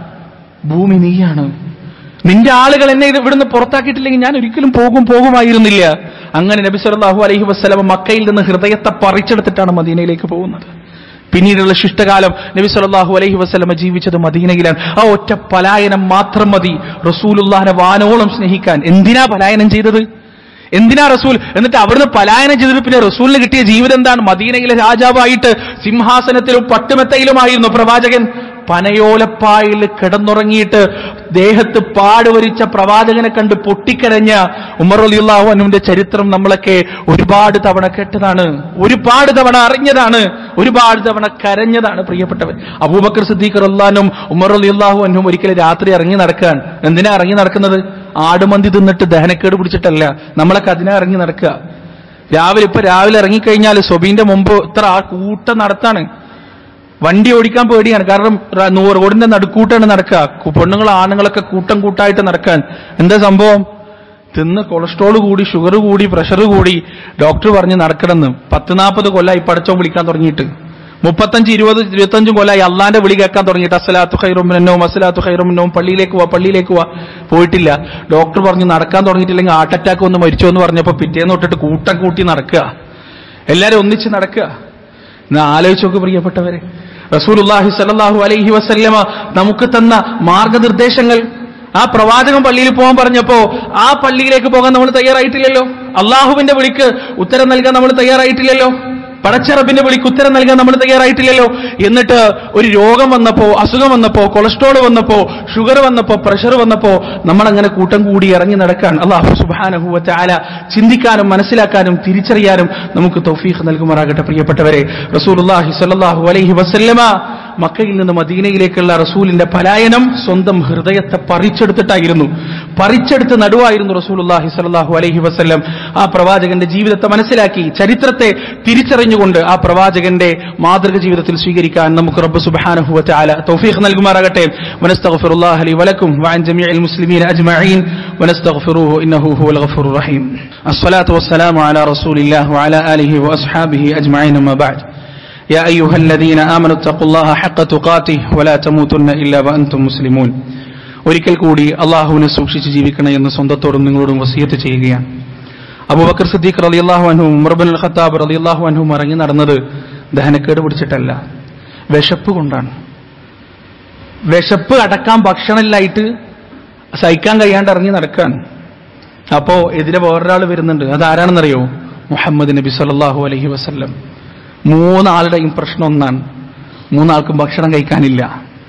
ഭൂമി നീയാണ് നിന്റെ ആളുകൾ എന്നെ ഇത് ഇവിടുന്ന് പുറത്താക്കിയിട്ടില്ലെങ്കിൽ ഞാൻ ഒരിക്കലും പോകും പോകുമായിരുന്നില്ല അങ്ങനെ നബി സല്ലല്ലാഹു അലൈഹി വസല്ലമ മക്കയിൽ നിന്ന് ഹൃദയത്തെ പറിച്ചെടുത്തിട്ടാണ് മദീനയിലേക്ക് പോകുന്നത് പിന്നീടുള്ള ശിഷ്ടകാലം നബി സല്ലല്ലാഹു അലൈഹി വസല്ലമ ജീവിച്ചത് മദീനയിലാണ് ആ ഒറ്റ പലായനം മാത്രം മതി റസൂലുള്ളാഹിനെ വാനോളം സ്നേഹിക്കാൻ എന്തിനാ പലായനം ചെയ്തത് എന്തിനാ റസൂൽ എന്നിട്ട് അവിടുന്ന് പലായനം ചെയ്തിട്ട് പിന്നെ റസൂലിന് കിട്ടിയ ജീവിതം എന്താണ് മദീനയിലെ രാജാവായിട്ട് സിംഹാസനത്തിലും പട്ടുമെത്തയിലുമായിരുന്നു പ്രവാചകൻ പനയോലപ്പായിൽ കിടന്നുറങ്ങിയിട്ട് ദേഹത്ത് പാടുവരിച്ച പ്രവാചകനെ കണ്ട് പൊട്ടിക്കരഞ്ഞ ഉമർ അലിയുള്ളാഹു അനുവിന്റെ ചരിത്രം നമ്മളൊക്കെ ഒരുപാട് തവണ കേട്ടതാണ് ഒരുപാട് തവണ അറിഞ്ഞതാണ് ഒരുപാട് തവണ കരഞ്ഞതാണ് പ്രിയപ്പെട്ടവൻ അബൂബക്കർ സിദ്ദീഖ് അള്ളഹാനും ഉമർ അലിയുള്ളാഹു അനുവും ഒരിക്കലും രാത്രി ഇറങ്ങി നടക്കാൻ എന്തിനാ ഇറങ്ങി നടക്കുന്നത് ആടുമന്തി തിന്നിട്ട് ദഹനക്കേട് പിടിച്ചിട്ടല്ല നമ്മളൊക്കെ അതിനാ ഇറങ്ങി നടക്കുക രാവിലെ ഇപ്പൊ രാവിലെ ഇറങ്ങിക്കഴിഞ്ഞാൽ സ്വബീന്റെ മുമ്പ് ഇത്ര ആ കൂട്ടം നടത്താണ് വണ്ടി ഓടിക്കാൻ പേടിയാണ് കാരണം റ- നൂ- റോഡിന്റെ നടുക്കൂട്ടാണ് നടക്കുക കു- പെണ്ണുങ്ങൾ ആണുങ്ങളൊക്കെ കൂട്ടം കൂട്ടായിട്ട് നടക്കാൻ എന്താ സംഭവം തിന്ന് കൊളസ്ട്രോൾ കൂടി ഷുഗർ കൂടി പ്രഷർ കൂടി ഡോക്ടർ പറഞ്ഞ് നടക്കണമെന്ന് പത്ത് നാൽപ്പത് കൊല്ലായി പടച്ചോ വിളിക്കാൻ തുടങ്ങിയിട്ട് മുപ്പത്തഞ്ച് ഇരുപത് ഇരുപത്തഞ്ചും കൊല്ലായി അള്ളാന്റെ വിളി കേൾക്കാൻ തുടങ്ങിയിട്ട് അസലാത്തു ഖൈറുമിനവും അസലാത്തു ഖൈറുമിനവും പള്ളിയിലേക്ക് പോവാ പള്ളിയിലേക്ക് പോവാ പോയിട്ടില്ല ഡോക്ടർ പറഞ്ഞു നടക്കാൻ തുടങ്ങിയിട്ടില്ലെങ്കിൽ ഹാർട്ട് അറ്റാക്ക് ഒന്ന് മരിച്ചോ എന്ന് പറഞ്ഞപ്പോ പിറ്റേന്ന് തൊട്ടിട്ട് കൂട്ടം കൂട്ടി നടക്കുക എല്ലാരും ഒന്നിച്ച് നടക്കുക എന്നാ ആലോചിച്ച് നോക്ക് പ്രിയപ്പെട്ടവരെ റസൂലുള്ളാഹി സ്വല്ലല്ലാഹു അലൈഹി വസല്ലമ നമുക്ക് തന്ന മാർഗനിർദ്ദേശങ്ങൾ ആ പ്രവാചകൻ പള്ളിയിൽ പോകാൻ പറഞ്ഞപ്പോ ആ പള്ളിയിലേക്ക് പോകാൻ നമ്മൾ തയ്യാറായിട്ടില്ലല്ലോ അള്ളാഹുവിന്റെ വിളിക്ക് ഉത്തരം നൽകാൻ നമ്മൾ തയ്യാറായിട്ടില്ലല്ലോ പടച്ചറബിന്റെ വിളിക്ക് ഉത്തരം നൽകാൻ നമ്മൾ തയ്യാറായിട്ടില്ലല്ലോ എന്നിട്ട് ഒരു രോഗം വന്നപ്പോ അസുഖം വന്നപ്പോ കൊളസ്ട്രോൾ വന്നപ്പോ ഷുഗർ വന്നപ്പോ പ്രഷർ വന്നപ്പോ നമ്മൾ അങ്ങനെ കൂട്ടം കൂടി ഇറങ്ങി നടക്കാൻ അള്ളാഹു സുബാനഹുവറ്റ ആല ചിന്തിക്കാനും മനസ്സിലാക്കാനും തിരിച്ചറിയാനും നമുക്ക് തൗഫീഖ് നൽകുമാറാകട്ടെ പ്രിയപ്പെട്ടവരെ റസൂലുള്ളാഹി സ്വല്ലല്ലാഹു അലൈഹി വസല്ലമ മക്കയിൽ നിന്ന് മദീനയിലേക്കുള്ള റസൂലിന്റെ പലായനം സ്വന്തം ഹൃദയത്തെ പറിച്ചെടുത്തിട്ടായിരുന്നു പറിച്ചെടുത്ത് നടുവായിരുന്നു റസൂലുള്ളാഹി സ്വല്ലല്ലാഹു അലൈഹി വസല്ലം ആ പ്രവാചകന്റെ ജീവിതത്തെ മനസ്സിലാക്കി ചരിത്രത്തെ തിരിച്ചറിഞ്ഞുകൊണ്ട് ആ പ്രവാചകന്റെ മാതൃക ജീവിതത്തിൽ സ്വീകരിക്കാൻ നമുക്ക് റബ്ബ് സുബ്ഹാനഹു വ തആല തൗഫീഖ് നൽകുമാറാകട്ടെ വനസ്തഗ്ഫിറുല്ലാഹ ലി വലക്കും വഅൻ ജമീഇൽ മുസ്ലിമീന അജ്മഈൻ വനസ്തഗ്ഫിറുഹു ഇന്നഹു ഹുവൽ ഗഫൂറുർ റഹീം അസ്സലാത്തു വസ്സലാമു അലാ റസൂലില്ലാഹി വഅലാ ആലിഹി വഅസ്ഹാബിഹി അജ്മഈൻ അമ്മാ ബഅദ് يا أيها الذين آمنوا اتقوا الله حق تقاته ولا تموتن إلا وأنتم مسلمون ഒരിക്കൽ കൂടി അള്ളാഹുവിനെ സൂക്ഷിച്ച് ജീവിക്കണം എന്ന് സ്വന്തത്തോടും നിങ്ങളോടും വസീയത്ത് ചെയ്യുകയാണ് അബൂബക്കർ സിദ്ദീഖ് റളിയല്ലാഹു അൻഹും ഉമർബിൻ അൽ ഖത്താബ് റളിയല്ലാഹു അൻഹും ഇറങ്ങി നടന്നത് ദഹനക്കേട് പിടിച്ചിട്ടല്ല വിശപ്പ് കൊണ്ടാണ് വിശപ്പ് അടക്കാൻ ഭക്ഷണമില്ലായിട്ട് സഹിക്കാൻ കഴിയാണ്ട് ഇറങ്ങി നടക്കാൻ അപ്പോ എതിരെ വേറൊരാൾ വരുന്നുണ്ട് അതാരാണെന്നറിയോ മുഹമ്മദ് നബി സല്ലല്ലാഹു അലൈഹി വസല്ലം മൂന്നാളുടെയും പ്രശ്നം ഒന്നാണ് മൂന്നാൾക്കും ഭക്ഷണം കഴിക്കാനില്ല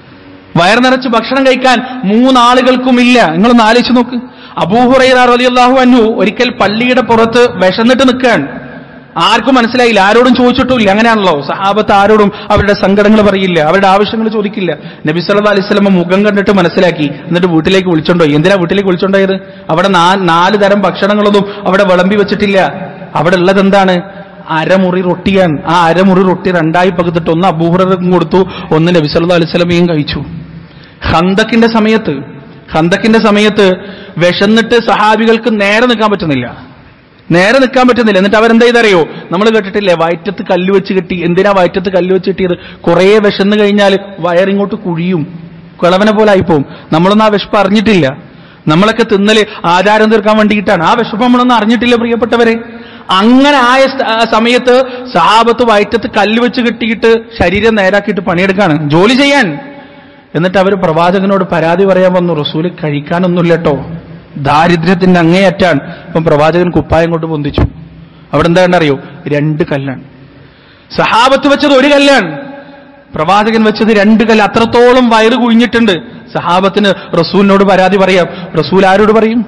വയർ നിറച്ച് ഭക്ഷണം കഴിക്കാൻ മൂന്നാളുകൾക്കുമില്ല നിങ്ങളൊന്ന് ആലോചിച്ച് നോക്ക് അബൂഹുറൈറ റളിയല്ലാഹു അൻഹു ഒരിക്കൽ പള്ളിയുടെ പുറത്ത് വിശന്നിട്ട് നിൽക്കാൻ ആർക്കും മനസ്സിലായില്ല ആരോടും ചോദിച്ചിട്ടുമില്ല അങ്ങനെയാണല്ലോ സഹാബത്ത് ആരോടും അവരുടെ സങ്കടങ്ങൾ പറയില്ല അവരുടെ ആവശ്യങ്ങൾ ചോദിക്കില്ല നബി സല്ലല്ലാഹു അലൈഹി വസല്ലം മുഖം കണ്ടിട്ട് മനസ്സിലാക്കി എന്നിട്ട് വീട്ടിലേക്ക് വിളിച്ചോണ്ടോയി എന്തിനാ വീട്ടിലേക്ക് വിളിച്ചോണ്ടായത് അവിടെ നാ- നാല് തരം ഭക്ഷണങ്ങളൊന്നും അവിടെ വിളമ്പി വെച്ചിട്ടില്ല അവിടെ ഉള്ളത് എന്താണ് അരമുറി റൊട്ടിയാണ് ആ അരമുറി റൊട്ടി രണ്ടായി പകുത്തിട്ട് ഒന്ന് അബൂഹുറക്കും കൊടുത്തു ഒന്ന് നബി സല്ലല്ലാഹു അലൈഹി വസല്ലമയും കഴിച്ചു ഹന്തക്കിന്റെ സമയത്ത് ഹന്തക്കിന്റെ സമയത്ത് വിശന്നിട്ട് സഹാബികൾക്ക് നേരെ നിൽക്കാൻ പറ്റുന്നില്ല നേരെ നിൽക്കാൻ പറ്റുന്നില്ല എന്നിട്ട് അവരെന്താ ചെയ്തറിയോ നമ്മൾ കേട്ടിട്ടില്ലേ വയറ്റത്ത് കല്ല് വെച്ച് കെട്ടി എന്തിനാ വയറ്റത്ത് കല്ല് വെച്ച് കെട്ടിയത് കുറേ വിശന്ന് കഴിഞ്ഞാൽ വയറിങ്ങോട്ട് കുഴിയും കിളവനെ പോലെ ആയിപ്പോവും നമ്മളൊന്നും ആ വിശപ്പ് അറിഞ്ഞിട്ടില്ല നമ്മളൊക്കെ തിന്നല് ആചാരം തീർക്കാൻ വേണ്ടിയിട്ടാണ് ആ വിശപ്പ് നമ്മളൊന്നും അറിഞ്ഞിട്ടില്ല പ്രിയപ്പെട്ടവരെ അങ്ങനെ ആയ സ്ഥ- ആ സമയത്ത് സഹാബത്ത് വയറ്റത്ത് കല്ല് വെച്ച് കെട്ടിയിട്ട് ശരീരം നേരാക്കിയിട്ട് പണിയെടുക്കാണ് ജോലി ചെയ്യാൻ എന്നിട്ട് അവർ പ്രവാചകനോട് പരാതി പറയാൻ വന്നു റസൂല് കഴിക്കാനൊന്നുമില്ല കേട്ടോ ദാരിദ്ര്യത്തിന്റെ അങ്ങേയറ്റാൻ ഇപ്പം പ്രവാചകൻ കുപ്പായം കൊണ്ട് പൊന്തിച്ചു അവിടെ എന്താ അറിയോ രണ്ട് കല്ലാണ് സഹാബത്ത് വെച്ചത് ഒരു കല്ലാണ് പ്രവാചകൻ വെച്ചത് രണ്ട് കല്ല് അത്രത്തോളം വയറ് കുഴിഞ്ഞിട്ടുണ്ട് സഹാബത്തിന് റസൂലിനോട് പരാതി പറയാം റസൂൽ ആരോട് പറയും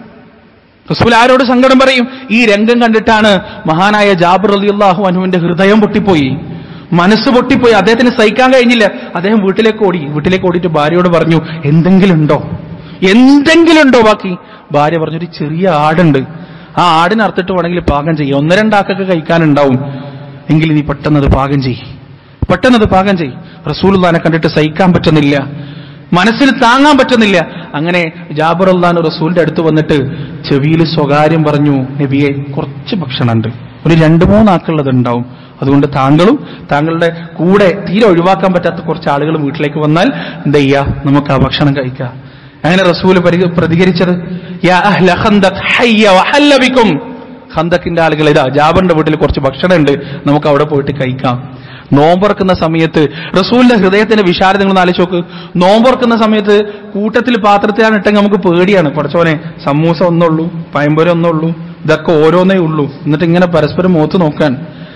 റസൂൽ ആരോട് സങ്കടം പറയും ഈ രംഗം കണ്ടിട്ടാണ് മഹാനായ ജാബിർ അലിയല്ലാഹു അനുവിന്റെ ഹൃദയം പൊട്ടിപ്പോയി മനസ്സ് പൊട്ടിപ്പോയി അദ്ദേഹത്തിന് സഹിക്കാൻ കഴിഞ്ഞില്ല അദ്ദേഹം വീട്ടിലേക്ക് ഓടി വീട്ടിലേക്ക് ഓടിയിട്ട് ഭാര്യയോട് പറഞ്ഞു എന്തെങ്കിലും ഉണ്ടോ എന്തെങ്കിലും ഉണ്ടോ ബാക്കി ഭാര്യ പറഞ്ഞു ഒരു ചെറിയ ആടുണ്ട് ആ ആടിനെ അറുത്തിട്ട് വേണമെങ്കിൽ പാകം ചെയ്യാം ഒന്ന് രണ്ടാക്കൊക്കെ കഴിക്കാനുണ്ടാവും എങ്കിൽ നീ പെട്ടെന്ന് അത് പാകം ചെയ്യ് പെട്ടെന്ന് അത് പാകം ചെയ്യ് റസൂലുള്ളാനെ കണ്ടിട്ട് സഹിക്കാൻ പറ്റുന്നില്ല മനസ്സിൽ താങ്ങാൻ പറ്റുന്നില്ല അങ്ങനെ ജാബർ അള്ളഹാൻ റസൂലിന്റെ അടുത്ത് വന്നിട്ട് ചെവിയിൽ സ്വകാര്യം പറഞ്ഞു നബിയെ കുറച്ച് ഭക്ഷണമുണ്ട് ഒരു രണ്ട് മൂന്നാക്കുള്ളത് ഉണ്ടാവും അതുകൊണ്ട് താങ്കളും താങ്കളുടെ കൂടെ തീരെ ഒഴിവാക്കാൻ പറ്റാത്ത കുറച്ച് ആളുകൾ വീട്ടിലേക്ക് വന്നാൽ എന്താ ചെയ്യാ നമുക്ക് ആ ഭക്ഷണം കഴിക്കാം അങ്ങനെ റസൂല് പരി- പ്രതികരിച്ചത് യാ അഹ്ല ഖന്ദഖ് ഹയ്യ വഹല്ല ബിക്കും ഖന്തക്കിന്റെ ആളുകൾ ഇതാ ജാബറിന്റെ വീട്ടിൽ കുറച്ച് ഭക്ഷണമുണ്ട് നമുക്ക് അവിടെ പോയിട്ട് കഴിക്കാം നോമ്പുറക്കുന്ന സമയത്ത് റസൂലിന്റെ ഹൃദയത്തിന്റെ വിശാലത നിങ്ങൾ ആലോചിച്ച് നോക്ക് നോമ്പുറക്കുന്ന സമയത്ത് കൂട്ടത്തിൽ പാത്രത്തിലാണ് ഇട്ടെങ്കിൽ നമുക്ക് പേടിയാണ് കുറച്ചോനെ സമൂസ ഒന്നുള്ളൂ പയമ്പരം ഒന്നുള്ളൂ ഇതൊക്കെ ഓരോന്നേ ഉള്ളൂ എന്നിട്ട് ഇങ്ങനെ പരസ്പരം മുഖത്ത് നോക്കാൻ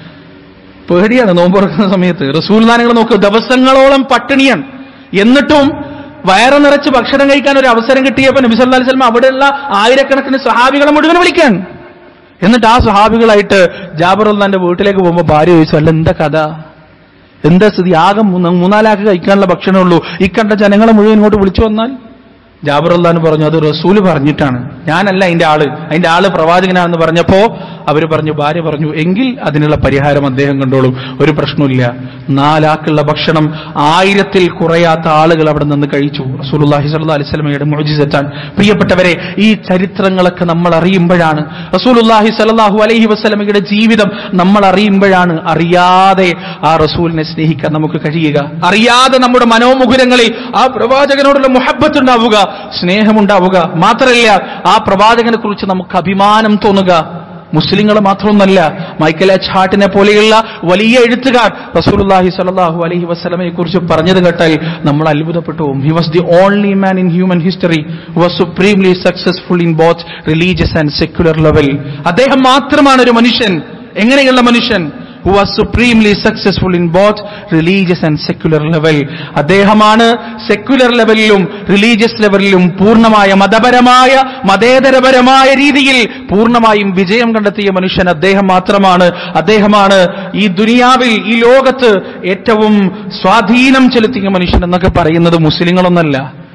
പേടിയാണ് നോമ്പുറക്കുന്ന സമയത്ത് റസൂൽ നിങ്ങൾ നോക്ക് ദിവസങ്ങളോളം പട്ടിണിയാണ് എന്നിട്ടും വയറ് നിറച്ച് ഭക്ഷണം കഴിക്കാൻ ഒരു അവസരം കിട്ടിയപ്പോൾ നബി സല്ലല്ലാഹു അലൈഹി വസല്ലം അവിടെയുള്ള ആയിരക്കണക്കിന് സഹാബികളെ മുഴുവൻ വിളിക്കാൻ എന്നിട്ട് ആ സഹാബികളായിട്ട് ജാബർ അള്ളാന്റെ വീട്ടിലേക്ക് പോകുമ്പോൾ ഭാര്യ ചോദിച്ചു അല്ല എന്താ കഥ എന്താ സ്ഥിതി ആകെ മൂന്ന് മൂന്നാലാക്ക് കഴിക്കാനുള്ള ഭക്ഷണമേ ഉള്ളൂ ഈ കണ്ട ജനങ്ങളെ മുഴുവൻ ഇങ്ങോട്ട് വിളിച്ചു വന്നാൽ ജാബർ അള്ളഹാൻ പറഞ്ഞു അത് റസൂല് പറഞ്ഞിട്ടാണ് ഞാനല്ല അതിന്റെ ആള് അതിന്റെ ആള് പ്രവാചകനാണെന്ന് പറഞ്ഞപ്പോ അവര് പറഞ്ഞു ഭാര്യ പറഞ്ഞു എങ്കിൽ അതിനുള്ള പരിഹാരം അദ്ദേഹം കണ്ടോളും ഒരു പ്രശ്നമില്ല നാലാക്കുള്ള ഭക്ഷണം ആയിരത്തിൽ കുറയാത്ത ആളുകൾ അവിടെ നിന്ന് കഴിച്ചു റസൂലുള്ളാഹി സ്വല്ലല്ലാഹി അലൈഹി വസല്ലമയുടെ മുഅ്ജിസത്താണ് പ്രിയപ്പെട്ടവരെ ഈ ചരിത്രങ്ങളൊക്കെ നമ്മൾ അറിയുമ്പോഴാണ് റസൂലുള്ളാഹി സ്വല്ലല്ലാഹു അലൈഹി വസല്ലമയുടെ ജീവിതം നമ്മൾ അറിയുമ്പോഴാണ് അറിയാതെ ആ റസൂലിനെ സ്നേഹിക്കാൻ നമുക്ക് കഴിയുക അറിയാതെ നമ്മുടെ മനോമുകുരങ്ങളിൽ ആ പ്രവാചകനോടുള്ള മുഹബത്ത് ഉണ്ടാവുക സ്നേഹമുണ്ടാവുക മാത്രമല്ല ആ പ്രവാചകനെ കുറിച്ച് നമുക്ക് അഭിമാനം തോന്നുക മുസ്ലിങ്ങൾ മാത്രമൊന്നല്ല മൈക്കൽ എച്ച് ഹാർട്ടിനെ പോലെയുള്ള വലിയ എഴുത്തുകാർ റസൂലുള്ളാഹി സ്വല്ലല്ലാഹു അലൈഹി വസല്ലമയെ കുറിച്ച് പറഞ്ഞത് കേട്ടാൽ നമ്മൾ അത്ഭുതപ്പെട്ടു പോകും he was the only man in human history was supremely successful in both religious and secular level അദ്ദേഹം മാത്രമാണ് ഒരു മനുഷ്യൻ എങ്ങനെയുള്ള മനുഷ്യൻ who was supremely successful in both religious and secular level അദ്ദേഹമാണ് സെക്യുലർ ലെവലിലും റിലീജിയസ് ലെവലിലും പൂർണ്ണമായ മതപരമായ മതേതരപരമായ രീതിയിൽ പൂർണ്ണമായും വിജയം കണ്ടെത്തിയ മനുഷ്യൻ അദ്ദേഹം മാത്രമാണ് അദ്ദേഹമാണ് ഈ ദുനിയാവിൽ ഈ ലോകത്ത് ഏറ്റവും സ്വാധീനം ചെലുത്തിയ മനുഷ്യൻ എന്നൊക്കെ പറയുന്നത് മുസ്ലിങ്ങളൊന്നല്ല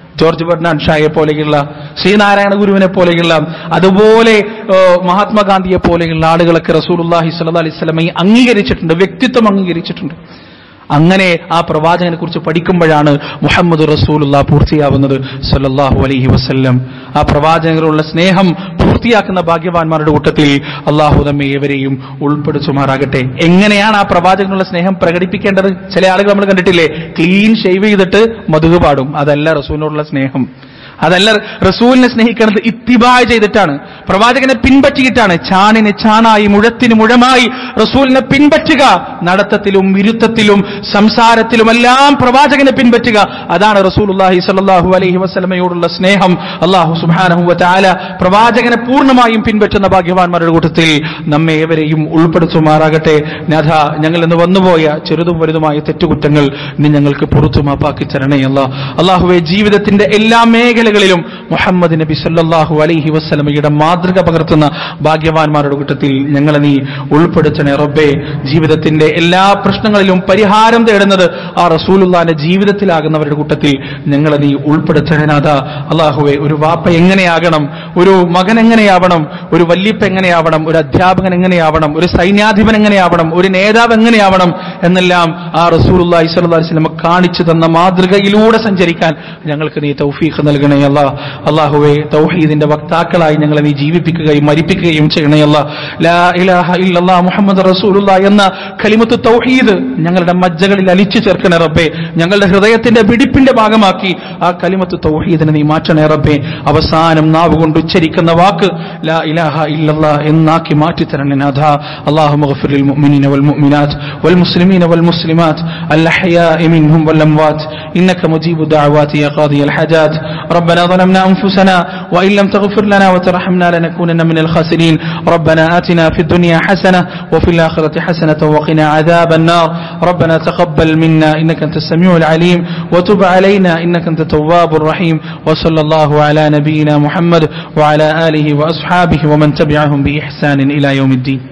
ജോർജ് ബെർണാഡ് ഷായെ പോലെയുള്ള ശ്രീനാരായണ ഗുരുവിനെ പോലെയുള്ള അതുപോലെ ഏഹ്, മഹാത്മാഗാന്ധിയെ പോലെയുള്ള ആളുകളൊക്കെ റസൂലുള്ളാഹി സ്വല്ലല്ലാഹി അലൈഹി വസല്ലമയെ അംഗീകരിച്ചിട്ടുണ്ട് വ്യക്തിത്വം അംഗീകരിച്ചിട്ടുണ്ട് അങ്ങനെ ആ പ്രവാചകനെ കുറിച്ച് പഠിക്കുമ്പോഴാണ് മുഹമ്മദ് റസൂലുള്ള പൂർത്തിയാവുന്നത് സല്ലല്ലാഹു അലൈഹി വസല്ലം ആ പ്രവാചകനുള്ള സ്നേഹം പൂർത്തിയാക്കുന്ന ഭാഗ്യവാന്മാരുടെ കൂട്ടത്തിൽ അള്ളാഹു നമ്മെ ഏവരെയും ഉൾപ്പെടുത്തുമാറാകട്ടെ എങ്ങനെയാണ് ആ പ്രവാചകനുള്ള സ്നേഹം പ്രകടിപ്പിക്കേണ്ടത് ചില ആളുകൾ നമ്മൾ കണ്ടിട്ടില്ലേ ക്ലീൻ ഷേവ് ചെയ്തിട്ട് മധുക പാടും അതല്ല റസൂലിനോടുള്ള സ്നേഹം അതല്ല റസൂലിനെ സ്നേഹിക്കുന്നത് ഇത്തിബായ് ചെയ്തിട്ടാണ് പ്രവാചകനെ പിൻപറ്റിയിട്ടാണ് ചാണിന് ചാണായി മുഴത്തിന് മുഴമായി റസൂലിനെ പിൻപറ്റുക നടത്തത്തിലും വിരുദ്ധത്തിലും സംസാരത്തിലുമെല്ലാം പ്രവാചകനെ പിൻപറ്റുക അതാണ് റസൂലുള്ളാഹി സ്വല്ലല്ലാഹു അലൈഹി വസല്ലമയോടുള്ള സ്നേഹം അള്ളാഹു സുബ്ഹാനഹു വതആല പ്രവാചകനെ പൂർണ്ണമായും പിൻപറ്റുന്ന ഭാഗ്യവാന്മാരുടെ കൂട്ടത്തിൽ നമ്മെ ഏവരെയും ഉൾപ്പെടുത്തുമാറാകട്ടെ നാഥ ഞങ്ങൾ ഇന്ന് വന്നുപോയ ചെറുതും വലുതുമായ തെറ്റുകുറ്റങ്ങൾ നീ ഞങ്ങൾക്ക് പുറത്തു മാപ്പാക്കി തരണേ അല്ല അള്ളാഹുവെ ജീവിതത്തിന്റെ എല്ലാ മേഖലകളിലും മുഹമ്മദ് നബി സല്ലല്ലാഹു അലൈഹി വസല്ലമയുടെ മാതൃക പകർത്തുന്ന ഭാഗ്യവാന്മാരുടെ കൂട്ടത്തിൽ ഞങ്ങളെ നീ ഉൾപ്പെടുത്തണേ റബ്ബേ ജീവിതത്തിന്റെ എല്ലാ പ്രശ്നങ്ങളിലും പരിഹാരം തേടുന്നത് ആ റസൂലുള്ളാന്റെ ജീവിതത്തിലാകുന്നവരുടെ കൂട്ടത്തിൽ ഞങ്ങളെ നീ ഉൾപ്പെടുത്തണേ നാഥ അള്ളാഹുവെ ഒരു വാപ്പ എങ്ങനെയാകണം ഒരു മകൻ എങ്ങനെയാവണം ഒരു വല്യപ്പ എങ്ങനെയാവണം ഒരു അധ്യാപകൻ എങ്ങനെയാവണം ഒരു സൈന്യാധിപൻ എങ്ങനെയാവണം ഒരു നേതാവ് എങ്ങനെയാവണം എന്നെല്ലാം ആ റസൂലുള്ള ഇസ്ലാസ്ലമ കാണിച്ചു തന്ന മാതൃകയിലൂടെ സഞ്ചരിക്കാൻ ഞങ്ങൾക്ക് നീ തൗഫീഖ് നൽകണേ അല്ല അള്ളാഹുവെ തൗഹീദിന്റെ വക്താക്കളായി ഞങ്ങളെ നീ ജീവിപ്പിക്കുകയും മരിപ്പിക്കുകയും ചെയ്യണേ അല്ല ലാ ഇലാഹ ഇല്ലല്ലാ മുഹമ്മദ് റസൂലുള്ള എന്ന കലിമത്ത് തൗഹീദ് ഞങ്ങളുടെ മജ്ജകളിൽ അലിച്ചു ചേർക്കണേ റബ്ബേ ഞങ്ങളുടെ ഹൃദയത്തിന്റെ പിടിപ്പിന്റെ ഭാഗമാക്കി ആ കലിമത്ത് തൗഹീദിനെ നീ മാറ്റണേ റബ്ബേ അവസാനം നാവ് കൊണ്ട് ഉച്ചരിക്കുന്ന വാക്ക് ലാ ഇലാഹ ഇല്ലല്ലാ എന്നാക്കി മാറ്റി തരണേ നാഥ അല്ലാഹു മഗ്ഫിർ ലിൽ മുഅ്മിനീന വൽ മുഅ്മിനാത്ത് വൽ മുസ്ലിമീന വൽ മുസ്ലിമാത്ത് الأحياء منهم والأموات إنك مجيب الدعوات يا قاضي الحاجات ربنا ظلمنا أنفسنا وإن لم تغفر لنا وترحمنا لنكونن من الخاسرين ربنا آتنا في الدنيا حسنة وفي الآخرة حسنة وقنا عذاب النار ربنا تقبل منا إنك أنت السميع العليم وتب علينا إنك أنت التواب الرحيم وصلى الله على نبينا محمد وعلى آله وأصحابه ومن تبعهم بإحسان إلى يوم الدين